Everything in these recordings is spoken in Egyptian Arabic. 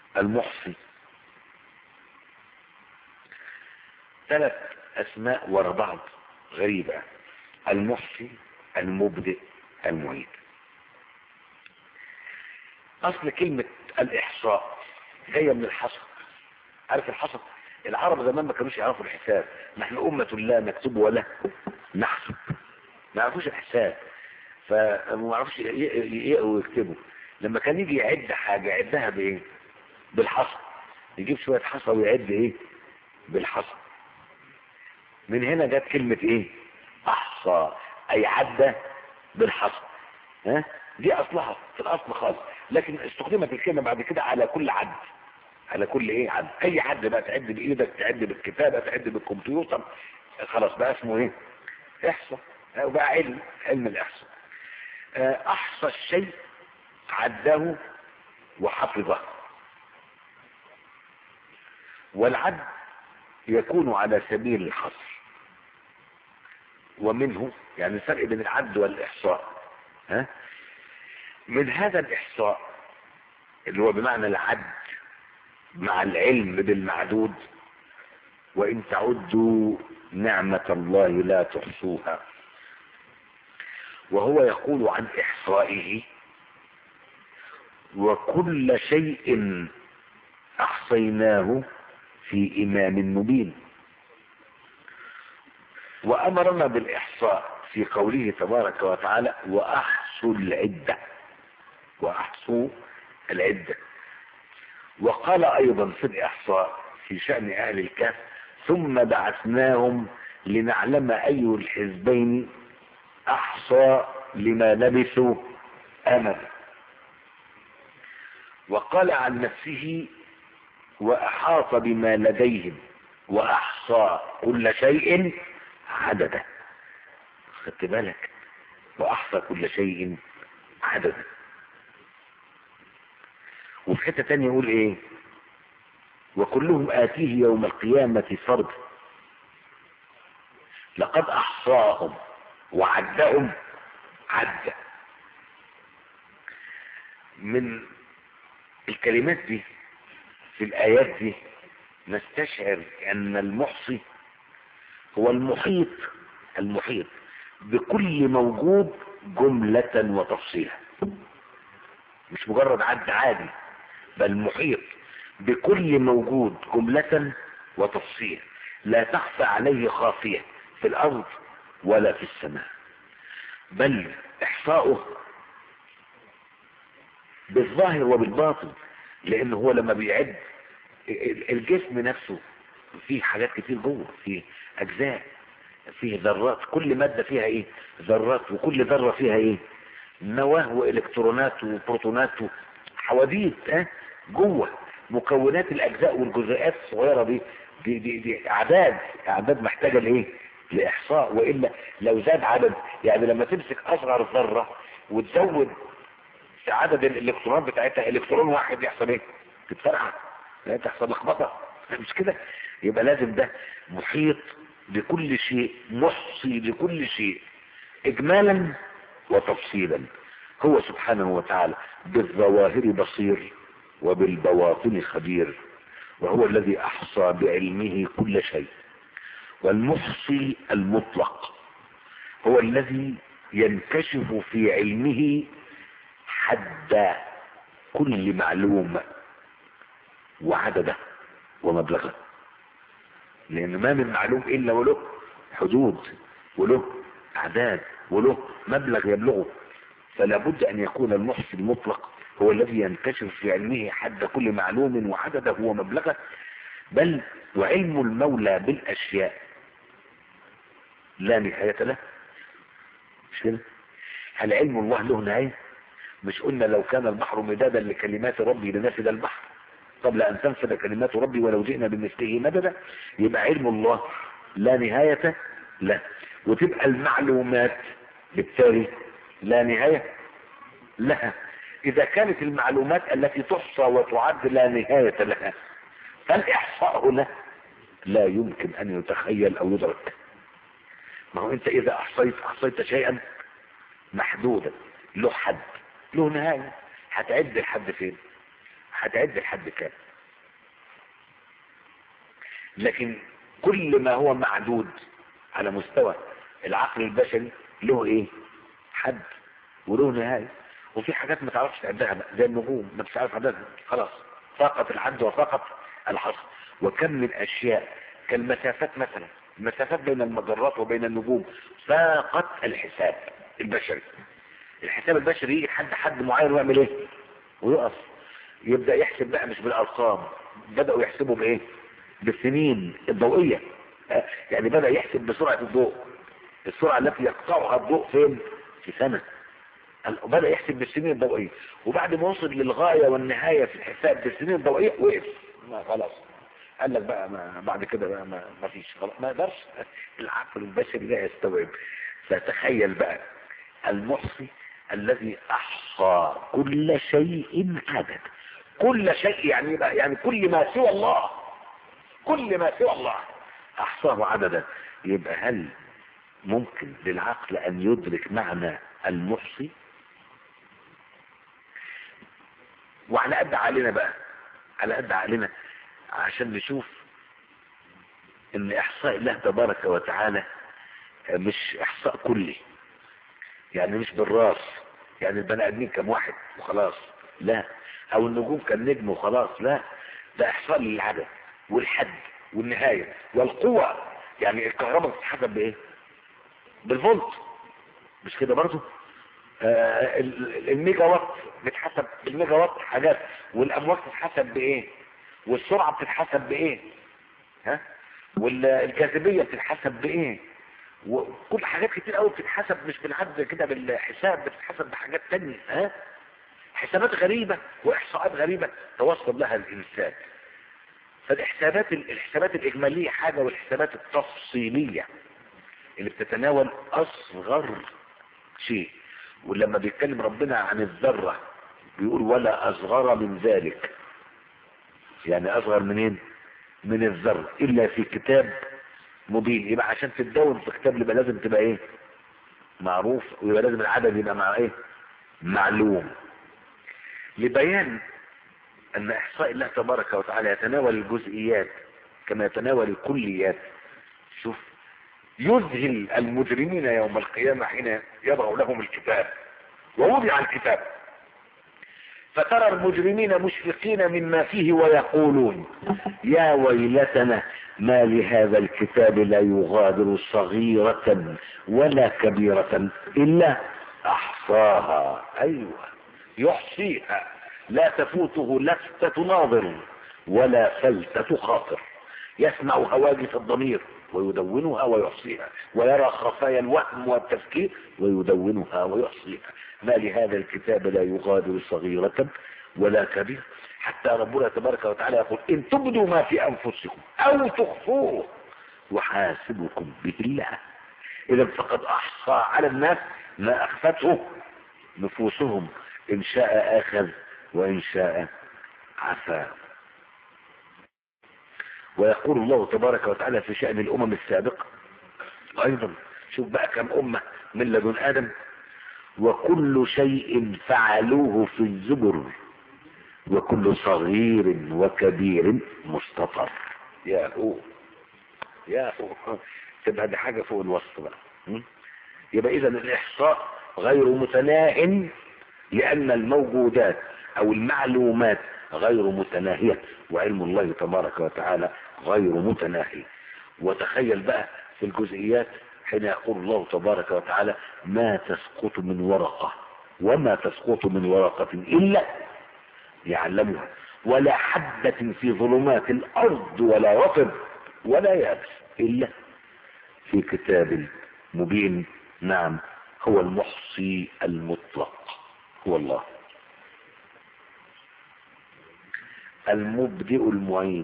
المحصي ثلاث اسماء ورا بعض غريبة المحصي المبدئ المعيد اصل كلمة الاحصاء جاية من الحصر عارف الحصر العرب زمان ما كانوش يعرفوا الحساب نحن امة لا نكتب ولا نحسب ما يعرفوش الحساب فما يعرفوش يقروا ويكتبوا لما كان يجي يعد حاجة يعدها بايه بالحصى يجيب شوية حصى ويعد ايه بالحصى من هنا جت كلمة ايه احصى اي عدى بالحصى ها دي اصلها في الاصل خالص لكن استخدمت الكلمة بعد كده على كل عد على كل ايه عد اي عد بقى تعد بايدك تعد بالكتابة تعد بالكمبيوتر خلاص بقى اسمه ايه احصى وبقى علم علم الاحصاء احصى الشيء عده وحفظه والعد يكون على سبيل الحصر ومنه يعني الفرق بين العد والإحصاء ها من هذا الإحصاء اللي هو بمعنى العد مع العلم بالمعدود وإن تعدوا نعمة الله لا تحصوها وهو يقول عن إحصائه وكل شيء أحصيناه في إمام مبين وأمرنا بالإحصاء في قوله تبارك وتعالى وأحصوا العدة وأحصوا العدة وقال أيضا في الإحصاء في شأن أهل الكهف ثم بعثناهم لنعلم أي الحزبين أحصى لما لبثوا أمل وقال عن نفسه وأحاط بما لديهم وأحصى كل شيء عددا خدت بالك وأحصى كل شيء عددا وفي حتة تانية يقول ايه وكلهم آتيه يوم القيامة فرد لقد أحصاهم وعدهم عدا من الكلمات دي في الآيات دي نستشعر أن المحصي هو المحيط المحيط بكل موجود جملة وتفصيلا مش مجرد عد عادي بل محيط بكل موجود جملة وتفصيل لا تخفى عليه خافية في الأرض ولا في السماء بل إحصاؤه بالظاهر وبالباطن لأنه هو لما بيعد الجسم نفسه فيه حاجات كتير جوه فيه أجزاء فيه ذرات كل مادة فيها إيه ذرات وكل ذرة فيها إيه نواه وإلكترونات وبروتونات وحواديت اه جوه مكونات الأجزاء والجزيئات الصغيرة دي دي, دي, دي أعداد أعداد محتاجة لإيه لإحصاء وإلا لو زاد عدد يعني لما تمسك أصغر ذرة وتزود في عدد الإلكترونات بتاعتها إلكترون واحد يحصل إيه تتفرقع تحصل لخبطة مش كده يبقى لازم ده محيط بكل شيء محصي لكل شيء إجمالا وتفصيلا هو سبحانه وتعالى بالظواهر بصير وبالبواطن خبير وهو الذي أحصى بعلمه كل شيء والمحصي المطلق هو الذي ينكشف في علمه حد كل معلوم وعدده ومبلغه لأن ما من معلوم إلا وله حدود وله أعداد وله مبلغ يبلغه فلا بد أن يكون المحصي المطلق هو الذي ينكشف في علمه حد كل معلوم وعدده ومبلغه بل وعلم المولى بالأشياء لا نهاية له مش كده هل علم الله له نهاية مش قلنا لو كان البحر مدادا لكلمات ربي لنفد البحر قبل أن تنفذ كلمات ربي ولو جئنا بمثله مددا يبقى علم الله لا نهاية له وتبقى المعلومات بالتالي لا نهاية لها إذا كانت المعلومات التي تحصى وتعد لا نهاية لها فالإحصاء هنا لا يمكن أن يتخيل أو يدرك ما هو أنت إذا أحصيت أحصيت شيئا محدودا له حد له نهاية هتعد الحد فين هتعد لحد كام لكن كل ما هو معدود على مستوى العقل البشري له ايه حد وله نهاية وفي حاجات ما تعرفش تعدها بقى زي النجوم ما تعرف عددها خلاص فقط الحد وفقط الحصر وكم من اشياء كالمسافات مثلا المسافات بين المجرات وبين النجوم فاقت الحساب البشري الحساب البشري يجي لحد حد معين ويعمل ايه ويقف يبدأ يحسب بقى مش بالارقام بدأوا يحسبوا بايه بالسنين الضوئية آه، يعني بدأ يحسب بسرعة الضوء السرعة التي يقطعها الضوء فين في سنة بدأ يحسب بالسنين الضوئية وبعد ما وصل للغاية والنهاية في الحساب بالسنين الضوئية وقف ما خلاص قال لك بقى ما بعد كده بقى ما, ما فيش خلاص ما يقدرش العقل البشري لا يستوعب فتخيل بقى المحصي الذي احصى كل شيء عدد كل شيء يعني بقى يعني كل ما سوى الله كل ما سوى الله احصاه عددا يبقى هل ممكن للعقل ان يدرك معنى المحصي وعلى قد علينا بقى على قد علينا عشان نشوف ان احصاء الله تبارك وتعالى مش احصاء كلي يعني مش بالراس يعني البني ادمين كم واحد وخلاص لا او النجوم كان نجم وخلاص لا ده احصاء للعدد والحد والنهاية والقوة يعني الكهرباء بتتحسب بايه بالفولت مش كده برضه آه الميجا وات بتحسب بالميجا وات حاجات والامواج بتتحسب بايه والسرعة بتتحسب بايه ها والجاذبية بتتحسب بايه وكل حاجات كتير قوي بتتحسب مش بالعد كده بالحساب بتتحسب بحاجات تانية ها حسابات غريبة واحصاءات غريبة توصل لها الانسان فالحسابات الحسابات الاجمالية حاجة والحسابات التفصيلية اللي بتتناول اصغر شيء ولما بيتكلم ربنا عن الذرة بيقول ولا اصغر من ذلك يعني اصغر منين من الذرة الا في كتاب مبين يبقى عشان تتدون في كتاب يبقى لازم تبقى ايه معروف ويبقى لازم العدد يبقى مع ايه معلوم لبيان ان احصاء الله تبارك وتعالى يتناول الجزئيات كما يتناول الكليات شوف يذهل المجرمين يوم القيامة حين يضع لهم الكتاب ووضع الكتاب فترى المجرمين مشفقين مما فيه ويقولون يا ويلتنا ما لهذا الكتاب لا يغادر صغيرة ولا كبيرة إلا أحصاها أيوة يحصيها لا تفوته لفتة ناظر ولا فلتة خاطر يسمع هواجس الضمير ويدونها ويحصيها ويرى خفايا الوهم والتفكير ويدونها ويحصيها ما لهذا الكتاب لا يغادر صغيرة ولا كبيرة حتى ربنا تبارك وتعالى يقول إن تبدوا ما في أنفسكم أو تخفوه وحاسبكم به الله إذا فقد أحصى على الناس ما أخفته نفوسهم إن شاء أخذ وإن شاء عفا ويقول الله تبارك وتعالى في شأن الأمم السابقة أيضا شوف بقى كم أمة من لدن آدم وكل شيء فعلوه في الزبر وكل صغير وكبير مستطر يا هو يا هو تبقى دي حاجة فوق الوصف بقى يبقى إذا الإحصاء غير متناهٍ لأن الموجودات أو المعلومات غير متناهية وعلم الله تبارك وتعالى غير متناهي وتخيل بقى في الجزئيات حين يقول الله تبارك وتعالى ما تسقط من ورقة وما تسقط من ورقة إلا يعلمها ولا حبة في ظلمات الأرض ولا رطب ولا يابس إلا في كتاب مبين نعم هو المحصي المطلق هو الله المبدئ المعيد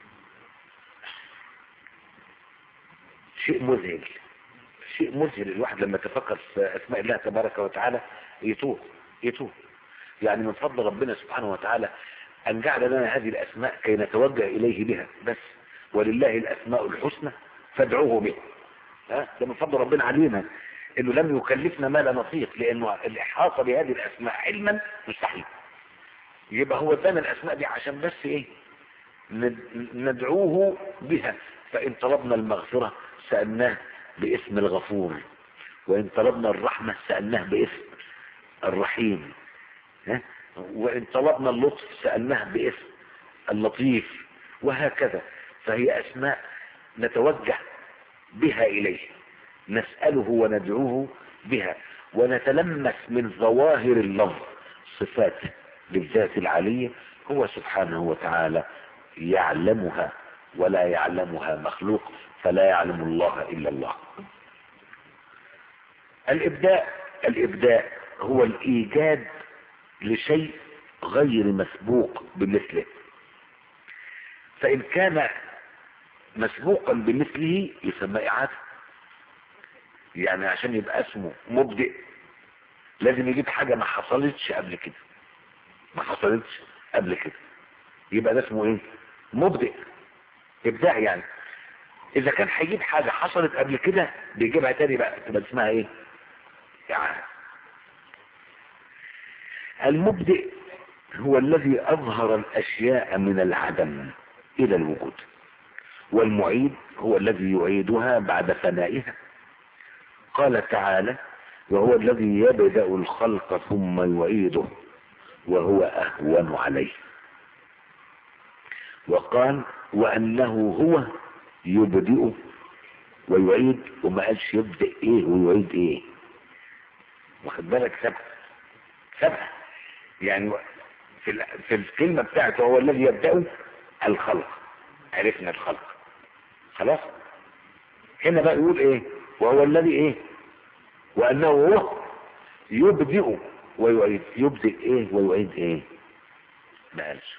شيء مذهل شيء مذهل الواحد لما تفكر في اسماء الله تبارك وتعالى يتوه يتوه يعني من فضل ربنا سبحانه وتعالى ان جعل لنا هذه الاسماء كي نتوجه اليه بها بس ولله الاسماء الحسنى فادعوه بها ها ده من فضل ربنا علينا انه لم يكلفنا ما لا نطيق لانه الاحاطه بهذه الاسماء علما مستحيل يبقى هو ادانا الاسماء دي عشان بس ايه ندعوه بها فان طلبنا المغفرة سألناه باسم الغفور وان طلبنا الرحمة سألناه باسم الرحيم ها؟ وان طلبنا اللطف سألناه باسم اللطيف وهكذا فهي اسماء نتوجه بها اليه نسأله وندعوه بها ونتلمس من ظواهر اللفظ صفات للذات العلية هو سبحانه وتعالى يعلمها ولا يعلمها مخلوق فلا يعلم الله إلا الله الإبداء الإبداء هو الإيجاد لشيء غير مسبوق بمثله فإن كان مسبوقا بمثله يسمى إعادة يعني عشان يبقى اسمه مبدئ لازم يجيب حاجة ما حصلتش قبل كده ما حصلتش قبل كده يبقى ده اسمه ايه مبدئ ابداع يعني اذا كان هيجيب حاجة حصلت قبل كده بيجيبها تاني بقى تبقى اسمها ايه يعني المبدئ هو الذي اظهر الاشياء من العدم الى الوجود والمعيد هو الذي يعيدها بعد فنائها قال تعالى وهو الذي يبدأ الخلق ثم يعيده وهو أهون عليه وقال وأنه هو يبدئ ويعيد وما قالش يبدأ ايه ويعيد ايه واخد بالك سبع سبع يعني في في الكلمة بتاعته هو الذي يبدأ الخلق عرفنا الخلق خلاص هنا بقى يقول ايه وهو الذي ايه وانه هو يبدئ ويعيد يبدئ ايه ويعيد ايه ما قالش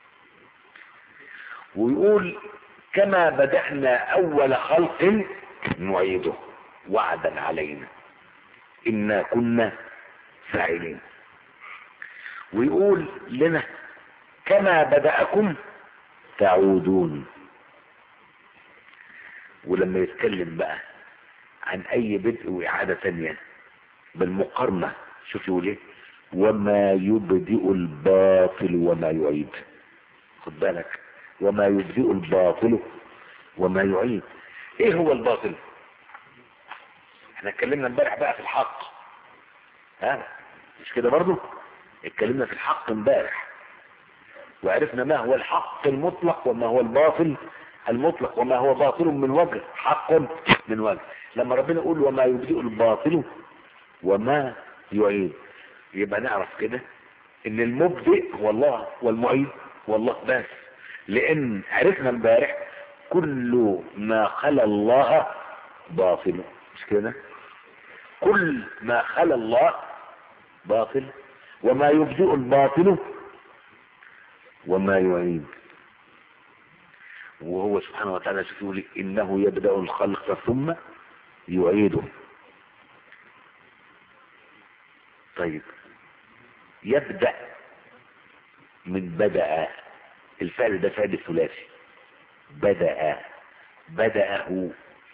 ويقول كما بدأنا اول خلق نعيده وعدا علينا انا كنا فاعلين ويقول لنا كما بدأكم تعودون ولما يتكلم بقى عن اي بدء واعادة تانية بالمقارنة شوف يقول ايه وما يبدئ الباطل وما يعيد خد بالك وما يبدئ الباطل وما يعيد ايه هو الباطل احنا اتكلمنا امبارح بقى في الحق ها مش كده برضو اتكلمنا في الحق امبارح وعرفنا ما هو الحق المطلق وما هو الباطل المطلق وما هو باطل من وجه حق من وجه لما ربنا يقول وما يبدئ الباطل وما يعيد يبقى نعرف كده ان المبدئ هو الله والمعيد هو الله بس لان عرفنا امبارح كل ما خلا الله باطل مش كده كل ما خلا الله باطل وما يبدئ الباطل وما يعيد وهو سبحانه وتعالى يقول انه يبدأ الخلق ثم يعيده طيب يبدأ من بدأ الفعل ده فعل ثلاثي بدأ بدأه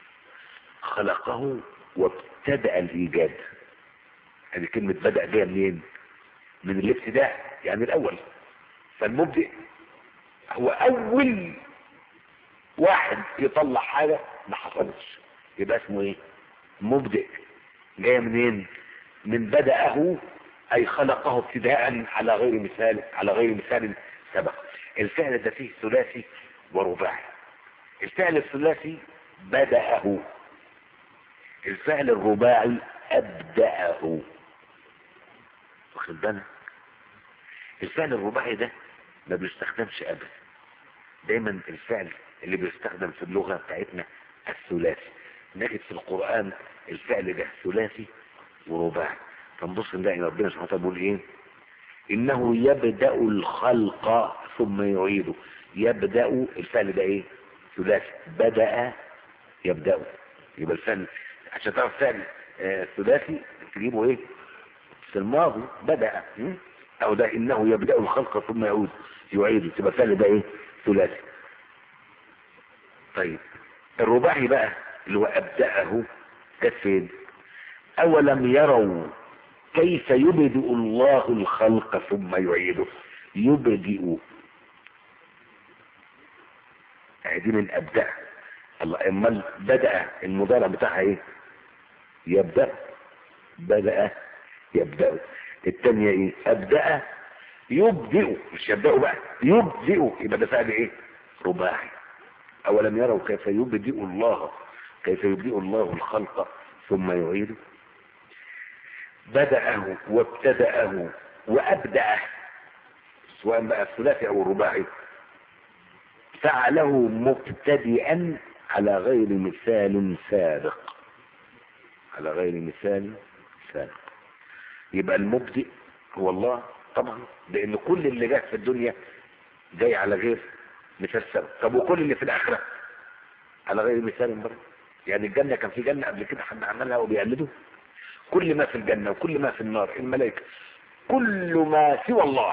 خلقه وابتدأ الإيجاد هذه كلمة بدأ جاية منين من الابتداء يعني الأول فالمبدئ هو أول واحد يطلع حاجة ما حصلتش يبقى اسمه ايه مبدئ جاية منين من بدأه اي خلقه ابتداء على غير مثال على غير مثال سبق الفعل ده فيه ثلاثي ورباعي الفعل الثلاثي بدأه الفعل الرباعي أبدأه واخد بالك الفعل الرباعي ده ما بيستخدمش أبدا دايما الفعل اللي بيستخدم في اللغة بتاعتنا الثلاثي نجد في القرآن الفعل ده ثلاثي ورباعي فنبص نلاقي ربنا سبحانه وتعالى بيقول ايه انه يبدأ الخلق ثم يعيده يبدأ الفعل ده ايه ثلاثي بدأ يبدأ يبقى الفعل عشان تعرف فعل آه ثلاثي تجيبه ايه في الماضي بدأ م? او ده انه يبدأ الخلق ثم يعود يعيده تبقى الفعل ده ايه ثلاثي طيب الرباعي بقى اللي هو ابدأه جت فين اولم يروا كيف يبدأ الله الخلق ثم يعيده يبدئ دي من ابدأ الله امال بدأ المضارع بتاعها ايه يبدأ بدأ يبدأ التانية ايه ابدأ يبدئ مش يبدأ بقى يبدئ يبقى ده فعل ايه رباعي اولم يروا كيف يبدئ الله كيف يبدئ الله الخلق ثم يعيده بدأه وابتدأه وأبدأه سواء بقى الثلاثي أو الرباعي فعله مبتدئا على غير مثال سابق على غير مثال سابق يبقى المبدئ هو الله طبعا لأن كل اللي جاء في الدنيا جاي على غير مثال سابق طب وكل اللي في الآخرة على غير مثال برضه يعني الجنة كان في جنة قبل كده حد عملها وبيقلده كل ما في الجنة وكل ما في النار الملائكة كل ما سوى الله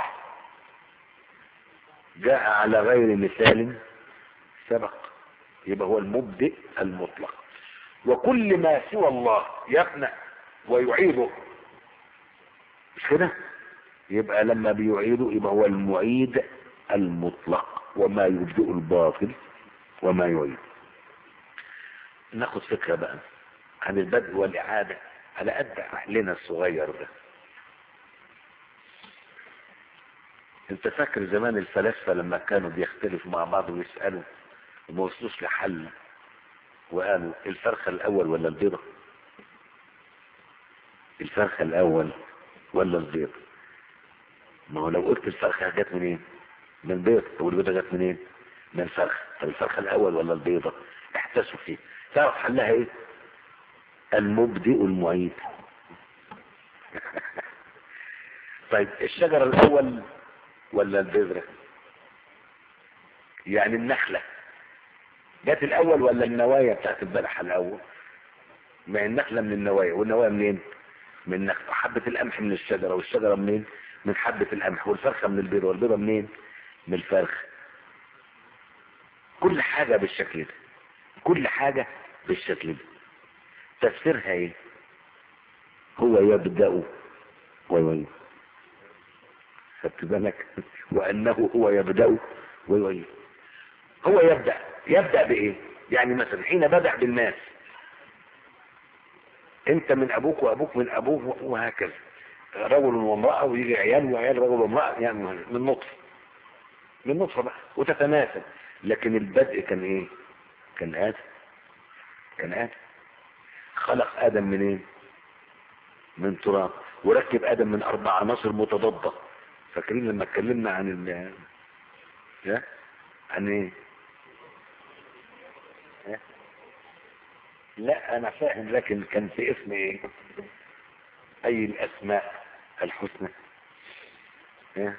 جاء على غير مثال سبق يبقى هو المبدئ المطلق وكل ما سوى الله يفنى ويعيده مش كده يبقى لما بيعيده يبقى هو المعيد المطلق وما يبدئ الباطل وما يعيد ناخد فكرة بقى عن البدء والإعادة على قد عقلنا الصغير ده انت فاكر زمان الفلاسفة لما كانوا بيختلفوا مع بعض ويسألوا وما وصلوش لحل وقالوا الفرخة الأول ولا البيضة الفرخة الأول ولا البيضة ما هو لو قلت الفرخة جت منين من البيض والبيضة جت منين من الفرخة طب الفرخة الأول ولا البيضة احتسوا فيه تعرف حلها ايه المبدئ المعيد طيب الشجر الاول ولا البذرة يعني النخلة جت الاول ولا النوايا بتاعت البلح الاول ما النخلة من النوايا والنوايا منين من النخلة حبة القمح من الشجرة والشجرة منين من حبة القمح والفرخة من البيضة والبيضة منين من الفرخ كل حاجة بالشكل ده كل حاجة بالشكل ده تفسيرها ايه هو يبدأ ويعيد خدت بالك وانه هو يبدأ ويعيد هو يبدأ يبدأ بايه يعني مثلا حين بدأ بالناس انت من ابوك وابوك من ابوك وهكذا رجل وامرأة ويجي عيال وعيال رجل وامرأة يعني من نطفة من نطفة بقى وتتماثل لكن البدء كان ايه كان آدم كان آدم خلق آدم منين إيه؟ من تراب وركب آدم من أربع عناصر متضادة فاكرين لما اتكلمنا عن ال يا عن ايه لا انا فاهم لكن كان في اسم ايه اي الاسماء الحسنى يا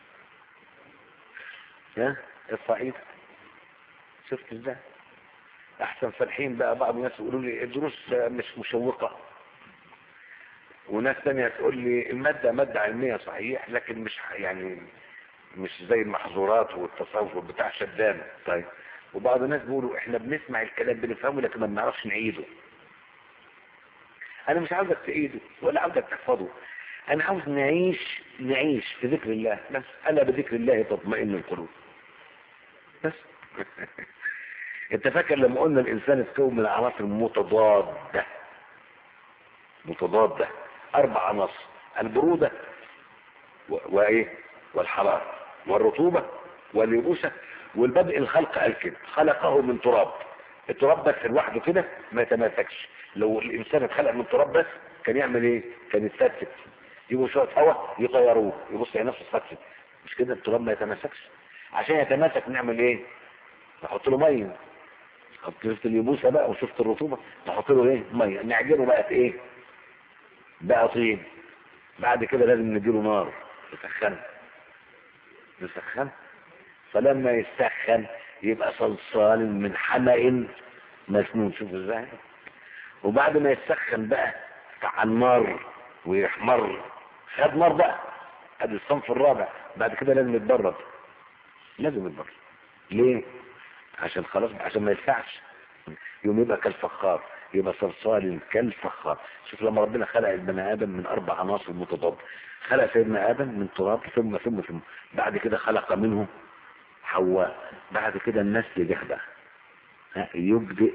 يا الصعيد شفت ازاي احسن فرحين بقى بعض الناس يقولوا لي الدروس مش مشوقة وناس تانية تقول لي المادة مادة علمية صحيح لكن مش يعني مش زي المحظورات والتصوف بتاع شدان طيب وبعض الناس بيقولوا احنا بنسمع الكلام بنفهمه لكن ما بنعرفش نعيده انا مش عاوزك تعيده ولا عاوزك تحفظه انا عاوز نعيش نعيش في ذكر الله بس انا بذكر الله تطمئن القلوب بس انت فاكر لما قلنا الانسان اتكون من عناصر متضادة متضادة اربع عناصر البرودة وايه والحرارة والرطوبة واليبوسة والبدء الخلق قال كده خلقه من تراب التراب بس لوحده كده ما يتماسكش لو الانسان اتخلق من تراب بس كان يعمل ايه كان يتفتت يجيبوا شويه هواء يغيروه يبص على نفسه اتفتت مش كده التراب ما يتماسكش عشان يتماسك نعمل ايه نحط له ميه شفت اليبوسه بقى وشفت الرطوبه نحط له ايه ميه نعجنه بقى في ايه بقى طين بعد كده لازم نديله نار يسخنه يسخنه فلما يسخن يبقى صلصال من حمأ مسنون شوف ازاي وبعد ما يسخن بقى على النار ويحمر خد نار بقى ادي الصنف الرابع بعد كده لازم يتبرد لازم يتبرد ليه عشان خلاص عشان ما يدفعش يوم يبقى كالفخار يبقى صلصال كالفخار شوف لما ربنا خلق البني ادم من اربع عناصر متضاد خلق سيدنا آدم من تراب ثم ثم ثم بعد كده خلق منه حواء بعد كده النسل جه بقى ها، يبدئ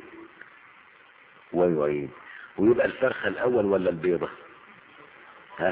ويعيد ويبقى الفرخة الأول ولا البيضة ها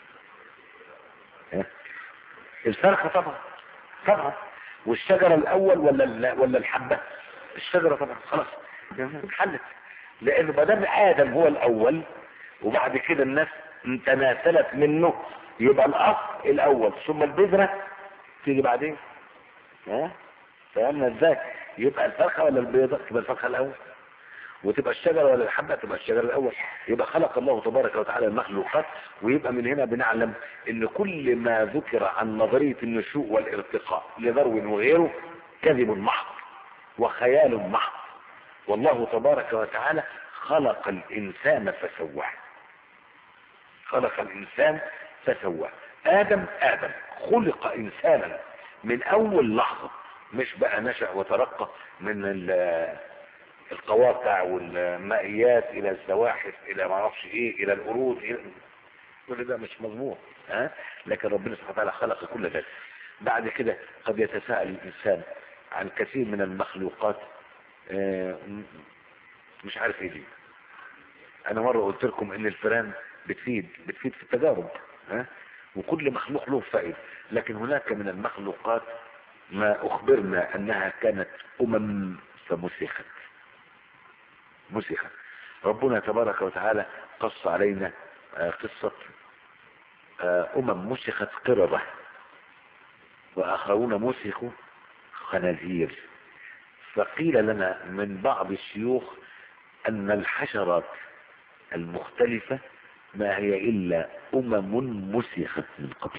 ها الفرخة طبعا طبعا والشجرة الأول ولا ال- ولا الحبة الشجرة طبعا خلاص اتحلت لأن ما دام آدم هو الأول وبعد كده الناس تناسلت منه يبقى الأصل الأول ثم البذرة تيجي بعدين ها فهمنا ازاي يبقى الفرخة ولا البيضة تبقى الفرخة الأول وتبقى الشجرة ولا الحبة تبقى الشجرة الأول يبقى خلق الله تبارك وتعالى المخلوقات ويبقى من هنا بنعلم ان كل ما ذكر عن نظرية النشوء والارتقاء لدروين وغيره كذب محض وخيال محض والله تبارك وتعالى خلق الإنسان فسواه خلق الإنسان فسواه آدم آدم خلق إنسانا من أول لحظة مش بقى نشأ وترقى من ال- القواقع والمائيات إلى الزواحف إلى ما اعرفش إيه إلى القرود إلى كل ده مش مضمون ها لكن ربنا سبحانه وتعالى خلق كل ذلك بعد كده قد يتساءل الإنسان عن كثير من المخلوقات آه، م- مش عارف ايه دي انا مرة قلت لكم ان الفئران بتفيد بتفيد في التجارب ها وكل مخلوق له فائدة لكن هناك من المخلوقات ما اخبرنا انها كانت امم فمسخت مسخت ربنا تبارك وتعالى قص علينا آه، قصة آه، امم مسخت قردة واخرون مسخوا خنازير فقيل لنا من بعض الشيوخ ان الحشرات المختلفة ما هي الا امم مسخت من قبل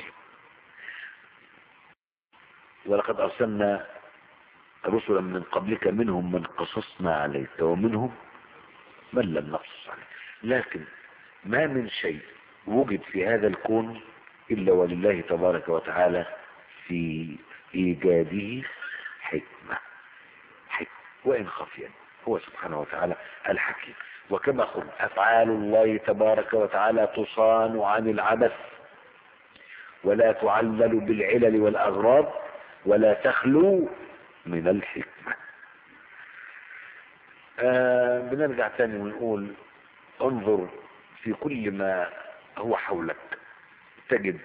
ولقد ارسلنا رسلا من قبلك منهم من قصصنا عليك ومنهم من لم نقصص عليك لكن ما من شيء وجد في هذا الكون الا ولله تبارك وتعالى في ايجاده حكمه حكمة وإن خفيا هو سبحانه وتعالى الحكيم وكما قلنا أفعال الله تبارك وتعالى تصان عن العبث ولا تعلل بالعلل والأغراض ولا تخلو من الحكمة آه بنرجع تاني ونقول انظر في كل ما هو حولك تجد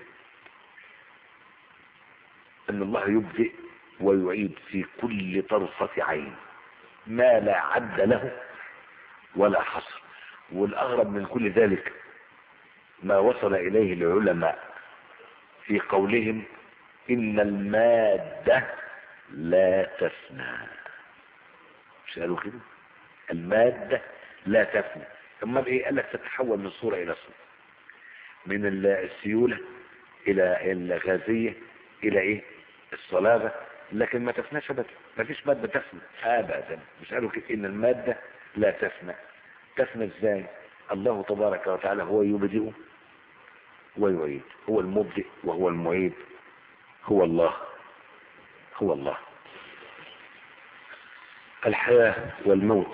ان الله يبدئ ويعيد في كل طرفة عين ما لا عد له ولا حصر والأغرب من كل ذلك ما وصل إليه العلماء في قولهم إن المادة لا تفنى مش قالوا كده المادة لا تفنى ثم ايه قال لك تتحول من صورة إلى صورة من ال- السيولة إلى الغازية إلى إيه الصلابة لكن ما تفناش ابدا ما فيش مادة تفنى ابدا مش قالوا كده ان المادة لا تفنى تفنى ازاي الله تبارك وتعالى هو يبدئ ويعيد هو المبدئ وهو المعيد هو الله هو الله الحياة والموت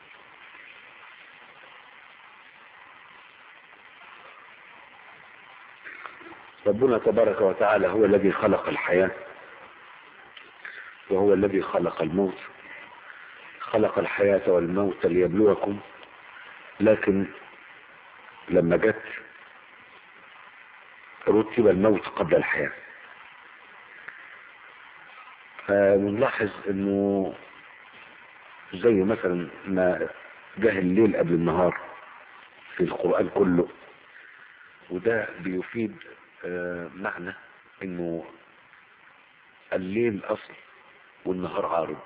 ربنا تبارك وتعالى هو الذي خلق الحياة وهو الذي خلق الموت خلق الحياة والموت ليبلوكم لكن لما جت رتب الموت قبل الحياة فبنلاحظ انه زي مثلا ما جه الليل قبل النهار في القرآن كله وده بيفيد آه، معنى انه الليل اصل والنهار عارض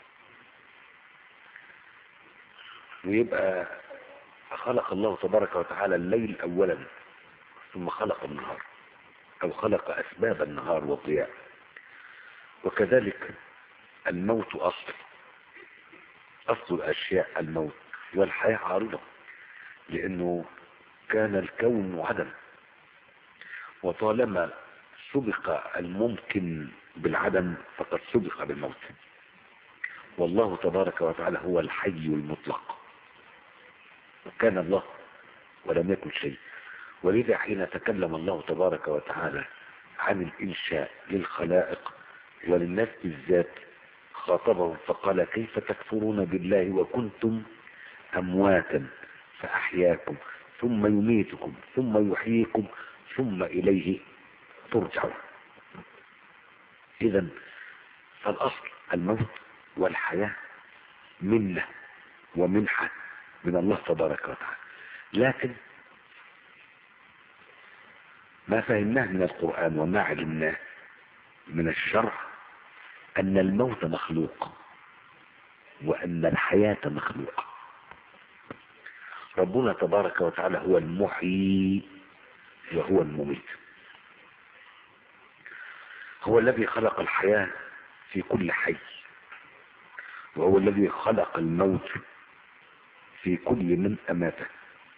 ويبقى خلق الله تبارك وتعالى الليل اولا ثم خلق النهار او خلق اسباب النهار والضياء وكذلك الموت اصل اصل الاشياء الموت والحياة عارضة لانه كان الكون عدم وطالما سبق الممكن بالعدم فقد سبق بالموت والله تبارك وتعالى هو الحي المطلق وكان الله ولم يكن شيء ولذا حين تكلم الله تبارك وتعالى عن الإنشاء للخلائق وللناس بالذات خاطبهم فقال كيف تكفرون بالله وكنتم أمواتا فأحياكم ثم يميتكم ثم يحييكم ثم إليه ترجعون إذا فالأصل الموت والحياة منة ومنحة من الله تبارك وتعالى لكن ما فهمناه من القرآن وما علمناه من الشرع أن الموت مخلوق وأن الحياة مخلوقة ربنا تبارك وتعالى هو المحيي وهو المميت هو الذي خلق الحياة في كل حي وهو الذي خلق الموت في كل من أماته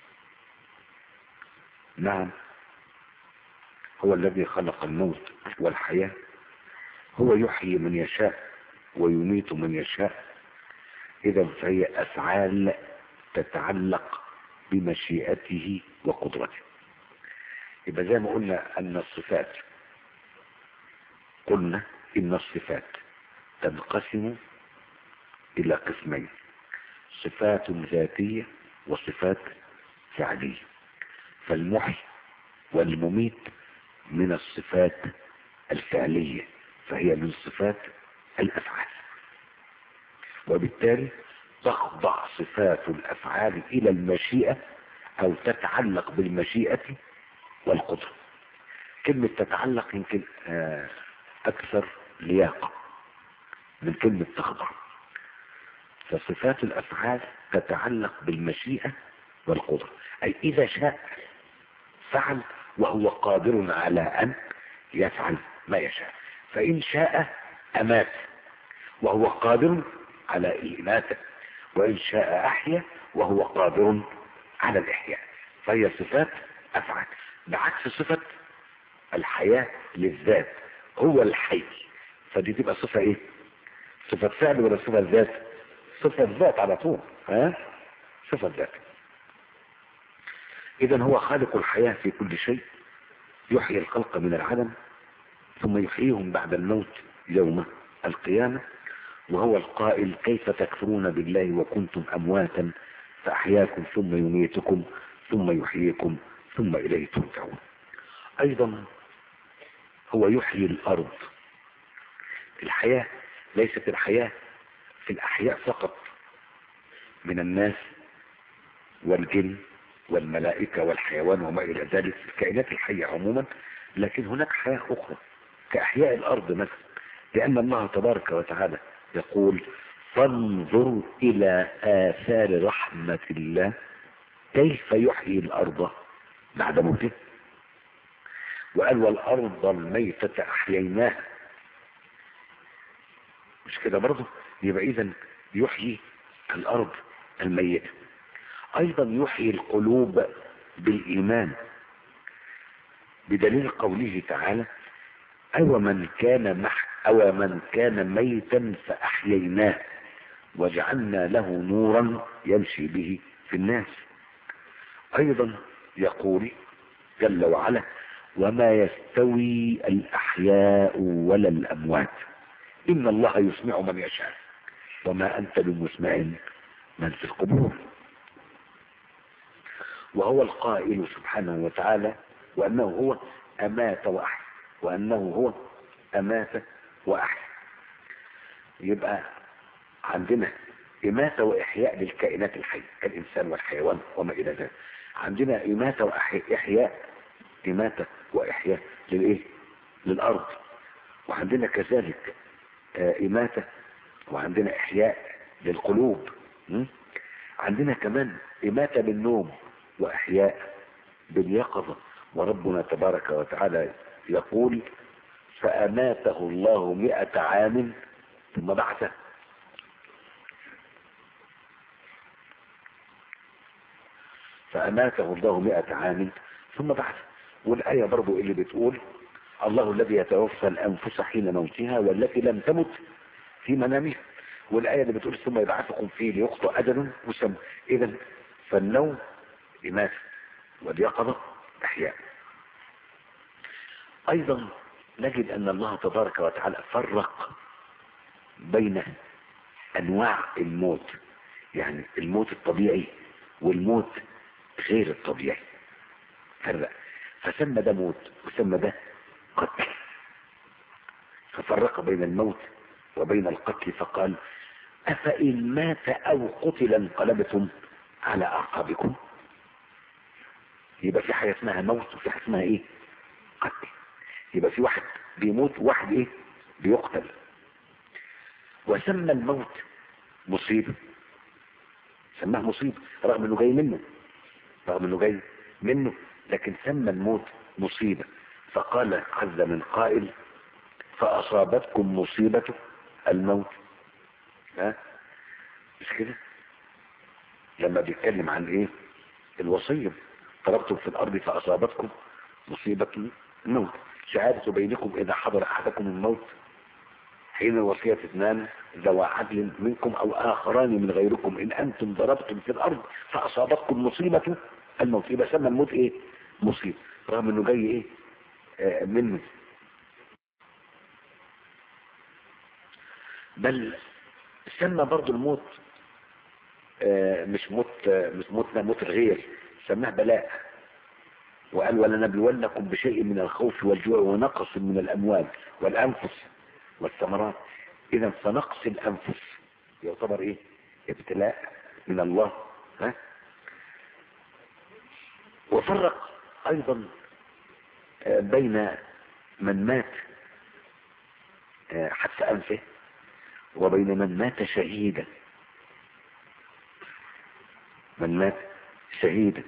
نعم هو الذي خلق الموت والحياة هو يحيي من يشاء ويميت من يشاء إذا فهي أفعال تتعلق بمشيئته وقدرته يبقى زي ما قلنا أن الصفات قلنا إن الصفات تنقسم إلى قسمين صفات ذاتية وصفات فعلية فالمحي والمميت من الصفات الفعلية فهي من صفات الأفعال وبالتالي تخضع صفات الأفعال إلى المشيئة أو تتعلق بالمشيئة والقدرة كلمة تتعلق يمكن أكثر لياقة من كلمة تخضع فصفات الأفعال تتعلق بالمشيئة والقدرة أي إذا شاء فعل وهو قادر على أن يفعل ما يشاء فإن شاء أمات وهو قادر على الإماتة وإن شاء أحيا وهو قادر على الإحياء فهي صفات أفعال بعكس صفة الحياة للذات هو الحي فدي تبقى صفة ايه صفة فعل ولا صفة ذات صفة ذات على طول ها صفة ذات اذا هو خالق الحياة في كل شيء يحيي الخلق من العدم ثم يحييهم بعد الموت يوم القيامة وهو القائل كيف تكفرون بالله وكنتم أمواتا فأحياكم ثم يميتكم ثم يحييكم ثم إليه ترجعون أيضا هو يحيي الأرض الحياة ليست الحياة في الأحياء فقط من الناس والجن والملائكة والحيوان وما إلى ذلك الكائنات الحية عموما لكن هناك حياة أخرى كأحياء الأرض مثلا لأن الله تبارك وتعالى يقول فانظر إلى آثار رحمة الله كيف يحيي الأرض بعد موته وقال والأرض الميتة أحييناها مش كده برضه يبقى إذا يحيي الأرض الميتة أيضا يحيي القلوب بالإيمان بدليل قوله تعالى أو من كان مح أو من كان ميتا فأحييناه وجعلنا له نورا يمشي به في الناس أيضا يقول جل وعلا وما يستوي الأحياء ولا الأموات إن الله يسمع من يشاء وما أنت بمسمع من في القبور وهو القائل سبحانه وتعالى وأنه هو أمات وأحيا وأنه هو أمات وأحيا يبقى عندنا إماتة وإحياء للكائنات الحية كالإنسان والحيوان وما إلى ذلك عندنا إماتة وإحياء إماتة وإحياء للإيه؟ للأرض وعندنا كذلك إماتة وعندنا إحياء للقلوب م? عندنا كمان إماتة بالنوم وإحياء باليقظة وربنا تبارك وتعالى يقول فأماته الله مئة عام ثم بعثه فأماته الله مئة عام ثم بعثه والآية برضو اللي بتقول الله الذي يتوفى الأنفس حين موتها والتي لم تمت في منامها والآية اللي بتقول ثم يبعثكم فيه ليقضى أجل مسمى إذا فالنوم إماتة واليقظة احياء ايضا نجد ان الله تبارك وتعالى فرق بين انواع الموت يعني الموت الطبيعي والموت غير الطبيعي فرق فسمى ده موت وسمى ده قتل ففرق بين الموت وبين القتل فقال أفإن مات أو قتل انقلبتم على أعقابكم يبقى في حاجة اسمها موت وفي حاجة اسمها ايه قتل يبقى في واحد بيموت وواحد ايه بيقتل وسمى الموت مصيبة سماه مصيبة رغم انه جاي منه رغم انه جاي منه لكن سمى الموت مصيبة فقال عز من قائل فأصابتكم مصيبة الموت ها مش كده لما بيتكلم عن ايه الوصية ضربتم في الارض فاصابتكم مصيبة الموت شهادة بينكم اذا حضر احدكم الموت حين الوصية اثنان ذوى عدل منكم او اخران من غيركم ان انتم ضربتم في الارض فاصابتكم مصيبة الموت يبقى سمى الموت ايه مصيبة رغم انه جاي ايه آه منه بل سمى برضو الموت آه مش موت آه مش موتنا موت الغير سماه بلاء وقال ولنبلونكم بشيء من الخوف والجوع ونقص من الاموال والانفس والثمرات اذا فنقص الانفس يعتبر ايه ابتلاء من الله ها وفرق ايضا آه بين من مات حتى انفه وبين من مات شهيدا من مات شهيدا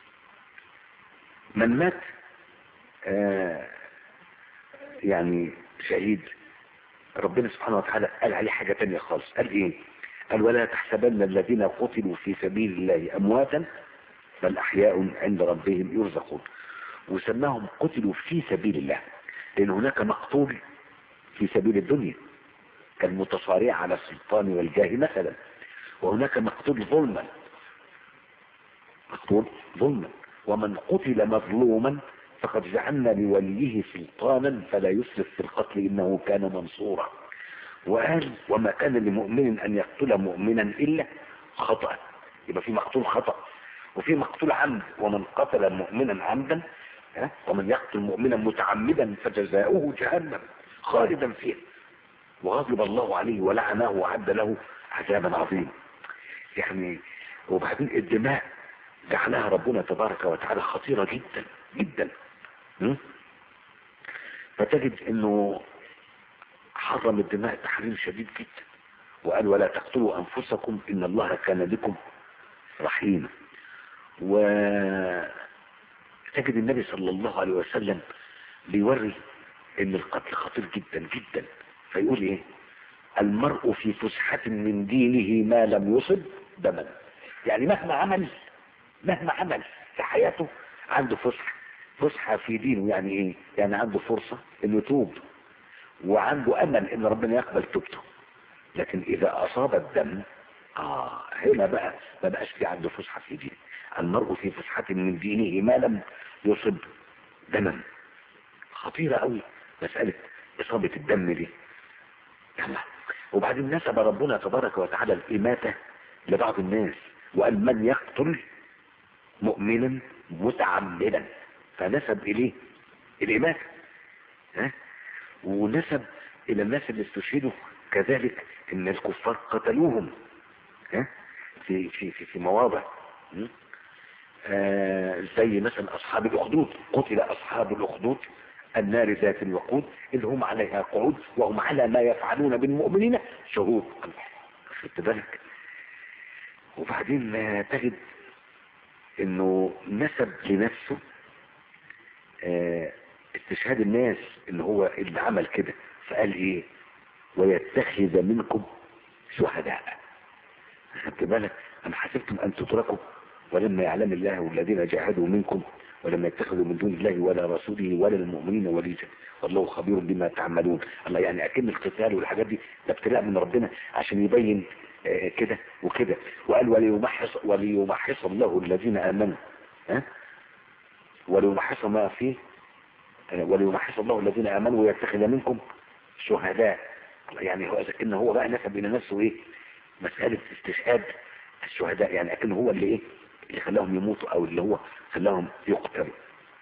من مات آه يعني شهيد ربنا سبحانه وتعالى قال عليه حاجة تانية خالص قال ايه قال ولا تحسبن الذين قتلوا في سبيل الله امواتا بل احياء عند ربهم يرزقون وسماهم قتلوا في سبيل الله لان هناك مقتول في سبيل الدنيا كالمتصارع على السلطان والجاه مثلا وهناك مقتول ظلما مقتول ظلما ومن قتل مظلوما فقد جعلنا لوليه سلطانا فلا يسرف في القتل انه كان منصورا وقال وما كان لمؤمن ان يقتل مؤمنا الا خطأ يبقى في مقتول خطأ وفي مقتول عمد ومن قتل مؤمنا عمدا ومن يقتل مؤمنا متعمدا فجزاؤه جهنم خالدا فيها وغضب الله عليه ولعنه وعد له عذابا عظيما يعني وبعدين الدماء جعلها ربنا تبارك وتعالى خطيرة جدا جدا م? فتجد انه حرم الدماء تحريم شديد جدا وقال ولا تقتلوا انفسكم ان الله كان بكم رحيما وتجد النبي صلى الله عليه وسلم بيوري ان القتل خطير جدا جدا فيقول ايه المرء في فسحة من دينه ما لم يصب دما يعني مهما عمل مهما عمل في حياته عنده فسحة فسحة في دينه يعني ايه يعني عنده فرصة انه يتوب وعنده امل ان ربنا يقبل توبته لكن اذا اصاب الدم اه هنا بقى ما بقاش في عنده فسحة في دينه المرء في فسحة من دينه ما لم يصب دما خطيرة قوي مسألة اصابة الدم دي يلا وبعدين نسب ربنا تبارك وتعالى الإماتة لبعض الناس وقال من يقتل مؤمنا متعمدا فنسب إليه الإماتة ها ونسب إلى الناس اللي استشهدوا كذلك إن الكفار قتلوهم ها في في في, في مواضع آه زي مثلا أصحاب الأخدود قتل أصحاب الأخدود النار ذات الوقود إذ هم عليها قعود وهم على ما يفعلون بالمؤمنين شهود خدت بالك وبعدين تجد انه نسب لنفسه اه استشهاد الناس ان هو اللي عمل كده فقال ايه ويتخذ منكم شهداء خدت بالك ام حسبتم ان تتركوا ولما يعلم الله الذين جاهدوا منكم ولما يتخذوا من دون الله ولا رسوله ولا المؤمنين وليجا والله خبير بما تعملون الله يعني اكن القتال والحاجات دي ده ابتلاء من ربنا عشان يبين آه كده وكده وقال وليمحص وليمحص الله الذين امنوا ها وليمحص ما فيه وليمحص الله الذين امنوا ويتخذ منكم شهداء يعني هو اذا هو بقى نسب الى نفسه ايه مسألة استشهاد الشهداء يعني لكن هو اللي ايه اللي خلاهم يموتوا او اللي هو خلاهم يقتلوا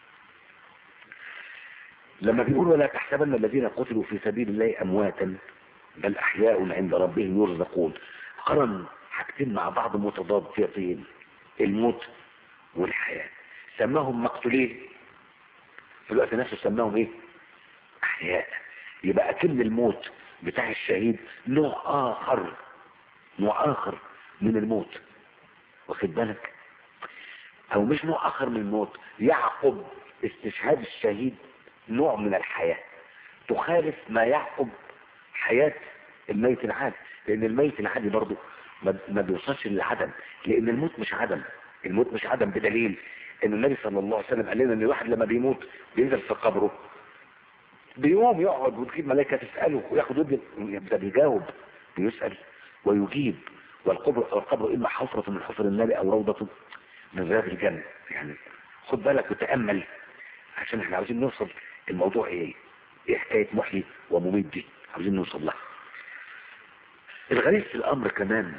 لما بيقول ولا تحسبن الذين قتلوا في سبيل الله امواتا بل احياء عند ربهم يرزقون قرن حاجتين مع بعض متضادتين الموت والحياة سماهم مقتولين في الوقت نفسه سماهم ايه احياء يبقى اكن الموت بتاع الشهيد نوع اخر نوع اخر من الموت واخد بالك او مش نوع اخر من الموت يعقب استشهاد الشهيد نوع من الحياة تخالف ما يعقب حياة الميت العادي لان الميت العادي برضه ما بيوصلش للعدم لان الموت مش عدم الموت مش عدم بدليل ان النبي صلى الله عليه وسلم قال لنا ان الواحد لما بيموت بينزل في قبره بيقوم يقعد وتجيب ملائكه تساله وياخد ودن يبدا بيجاوب بيسال ويجيب والقبر والقبر اما حفره من حفر النار او روضه من رياض الجنه يعني خد بالك وتامل عشان احنا عاوزين نوصل الموضوع ايه ايه حكايه محيي ومميت دي عاوزين نوصل لها الغريب في الامر كمان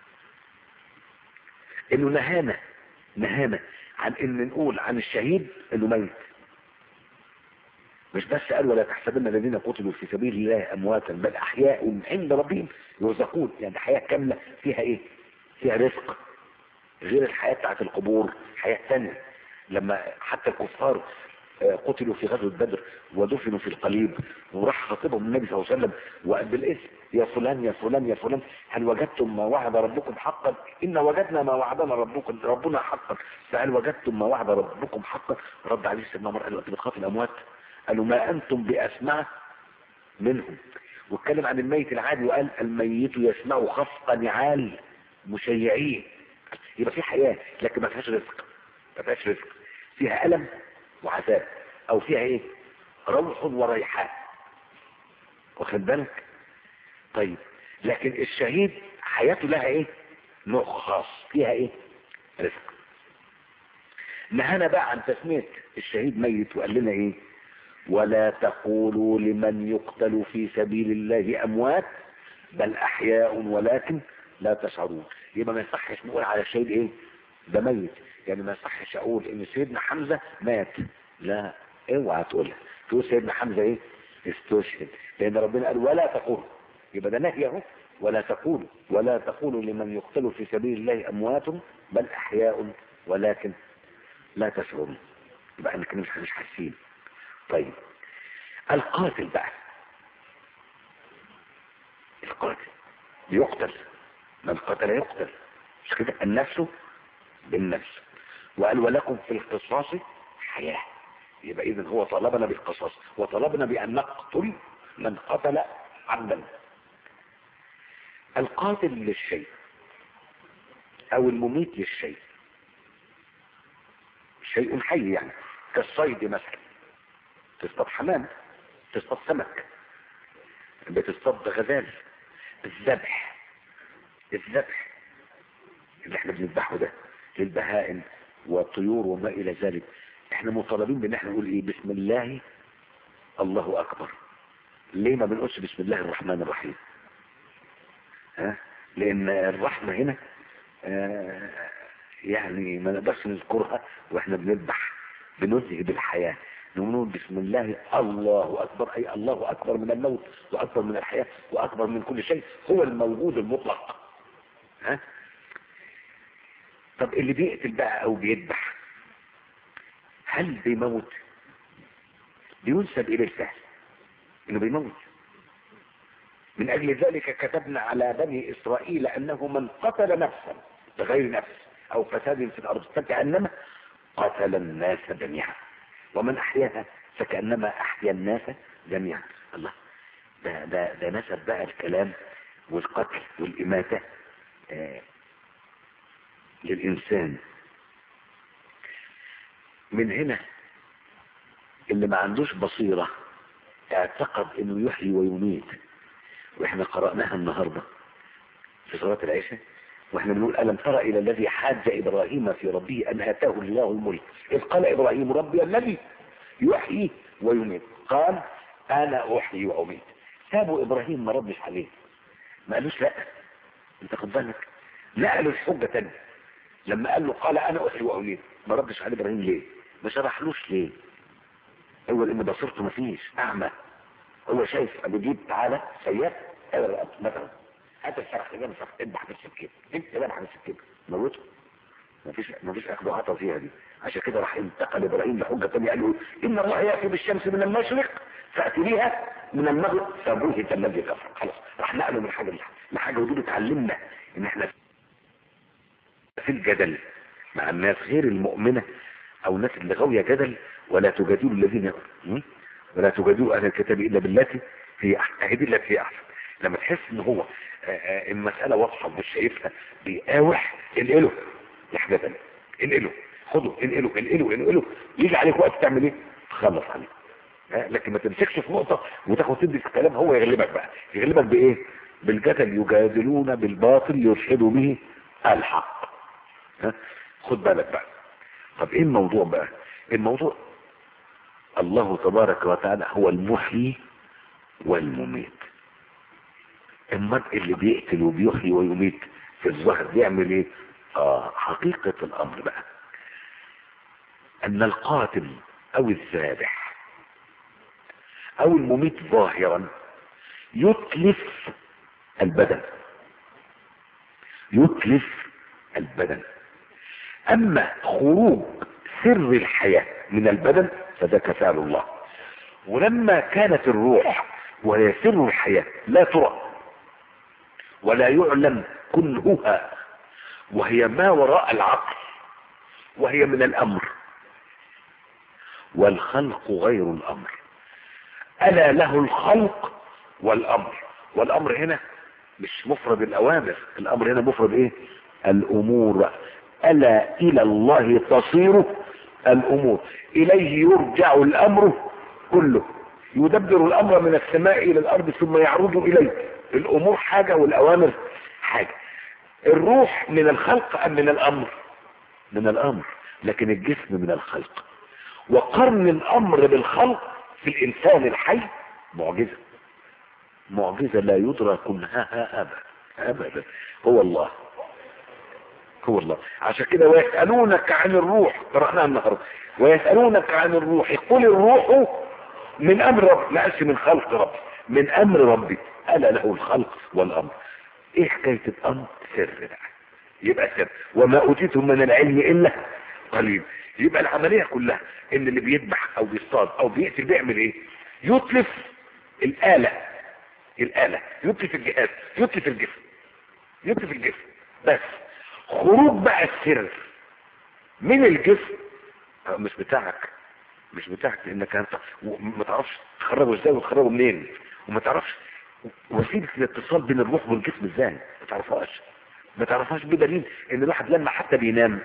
انه نهانا نهانا عن ان نقول عن الشهيد انه ميت مش بس قال ولا تحسبن الذين قتلوا في سبيل الله امواتا بل احياء عند ربهم يرزقون يعني حياه كامله فيها ايه فيها رزق غير الحياه بتاعت القبور حياه ثانيه لما حتى الكفار قتلوا في غزوة بدر ودفنوا في القليب وراح خطبهم النبي صلى الله عليه وسلم وقال بالاسم يا فلان يا فلان يا فلان هل وجدتم ما وعد ربكم حقا إن وجدنا ما وعدنا ربكم ربنا حقا فهل وجدتم ما وعد ربكم حقا رد عليه سيدنا عمر قال له بتخاف الأموات قالوا ما أنتم بأسمع منهم واتكلم عن الميت العادي وقال الميت يسمع خفق نعال مشيعين يبقى في حياة لكن ما فيهاش رزق ما فيهاش رزق فيها ألم وعذاب او فيها ايه روح وريحان واخد بالك طيب لكن الشهيد حياته لها ايه نوع خاص فيها ايه رزق نهانا بقى عن تسمية الشهيد ميت وقال لنا ايه ولا تقولوا لمن يقتل في سبيل الله اموات بل احياء ولكن لا تشعرون يبقى ما يصحش نقول على الشهيد ايه ده ميت يعني ما يصحش اقول ان سيدنا حمزة مات لا اوعى تقولها تقول سيدنا حمزة ايه استشهد لان ربنا قال ولا تقول يبقى ده نهي اهو ولا تقول ولا تقولوا لمن يقتل في سبيل الله اموات بل احياء ولكن لا تشعرون يبقى احنا كده مش حاسين طيب القاتل بقى القاتل يقتل من قتل يقتل مش كده النفس بالنفس وقال ولكم في القصاص حياة يبقى اذا هو طلبنا بالقصاص وطلبنا بان نقتل من قتل عمدا القاتل للشيء او المميت للشيء شيء حي يعني كالصيد مثلا تصطاد حمام تصطاد سمك بتصطاد غزال الذبح الذبح اللي احنا بنذبحه ده للبهائم والطيور وما الى ذلك احنا مطالبين بان احنا نقول ايه بسم الله الله اكبر ليه ما بنقولش بسم الله الرحمن الرحيم ها لان الرحمة هنا آه يعني ما نقدرش نذكرها واحنا بنذبح بنذهب الحياة نقول بسم الله الله اكبر اي الله اكبر من الموت واكبر من الحياة واكبر من كل شيء هو الموجود المطلق ها طب اللي بيقتل بقى او بيذبح هل بيموت بينسب الى الفعل انه بيموت من اجل ذلك كتبنا على بني اسرائيل انه من قتل نفسا بغير نفس او فساد في الارض فكانما قتل الناس جميعا ومن احياها فكانما احيا الناس جميعا الله ده ده ده نسب بقى الكلام والقتل والاماته آه للإنسان من هنا اللي ما عندوش بصيرة اعتقد انه يحيي ويميت واحنا قرأناها النهاردة في صلاة العشاء واحنا بنقول ألم ترى إلى الذي حاج إبراهيم في ربه أن آتاه الله الملك إذ قال إبراهيم ربي الذي يحيي ويميت قال أنا أحيي وأميت سابوا إبراهيم ما ردش عليه ما قالوش لا انت خد بالك لا قالوا حجة تانية لما قال له قال أنا أحيي وأميت ما ردش على إبراهيم ليه ما شرحلوش ليه هو لأن بصيرته ما فيش أعمى هو شايف أبو جيب تعالى سياد مثلا هات الفرح ده فرح اذبح بالسكين انت ذبح بالسكين موته مفيش مفيش اخذ عطا فيها دي عشان كده راح انتقل ابراهيم لحجه ثانيه قال له ان الله ياتي بالشمس من المشرق فاتي بها من المغرب فبهت الذي كفر خلاص راح نقله من حاجه لحاجه ودي بتعلمنا ان احنا في الجدل مع الناس غير المؤمنه او الناس اللي غاويه جدل ولا تجادلوا الذين ولا تجادلوا اهل الكتاب الا بالتي هي احسن اهدي التي هي احسن لما تحس ان هو المسألة واضحة ومش شايفها بيقاوح انقله لحاجة تانية انقله خده انقله انقله انقله يجي عليك وقت تعمل ايه تخلص عليه لكن ما تمسكش في نقطة وتاخد تدي في الكلام هو يغلبك بقى يغلبك بايه بالجدل يجادلون بالباطل يرشدوا به الحق ها؟ خد بالك بقى طب ايه الموضوع بقى الموضوع الله تبارك وتعالى هو المحيي والمميت اما اللي بيقتل وبيحيي ويميت في الظهر بيعمل ايه اه حقيقة الامر بقى ان القاتل او الذابح او المميت ظاهرا يتلف البدن يتلف البدن اما خروج سر الحياة من البدن فذاك فعل الله ولما كانت الروح وهي سر الحياة لا ترى ولا يعلم كنهها وهي ما وراء العقل وهي من الامر والخلق غير الامر الا له الخلق والامر والامر هنا مش مفرد الاوامر الامر هنا مفرد ايه الامور الا الى الله تصير الامور اليه يرجع الامر كله يدبر الامر من السماء الى الارض ثم يعرض اليه الامور حاجة والاوامر حاجة الروح من الخلق ام من الامر من الامر لكن الجسم من الخلق وقرن الامر بالخلق في الانسان الحي معجزة معجزة لا يدرى كنهاها ابدا ابدا هو الله هو الله عشان كده ويسألونك عن الروح قرأناها النهاردة ويسألونك عن الروح قل الروح من امر رب لا من خلق رب من امر ربي الا له الخلق والامر ايه حكاية الامر سر بقى يبقى سر وما اوتيتم من العلم الا قليل يبقى العملية كلها ان اللي بيذبح او بيصطاد او بيقتل بيعمل ايه يتلف الآلة الآلة يتلف الجهاز يتلف الجسم يتلف الجسم بس خروج بقى السر من الجسم مش بتاعك مش بتاعك لانك انت ما تعرفش تخرجه ازاي وتخرجه منين وما تعرفش وسيله الاتصال بين الروح والجسم ازاي ما تعرفهاش ما تعرفهاش بدليل ان الواحد لما حتى بينام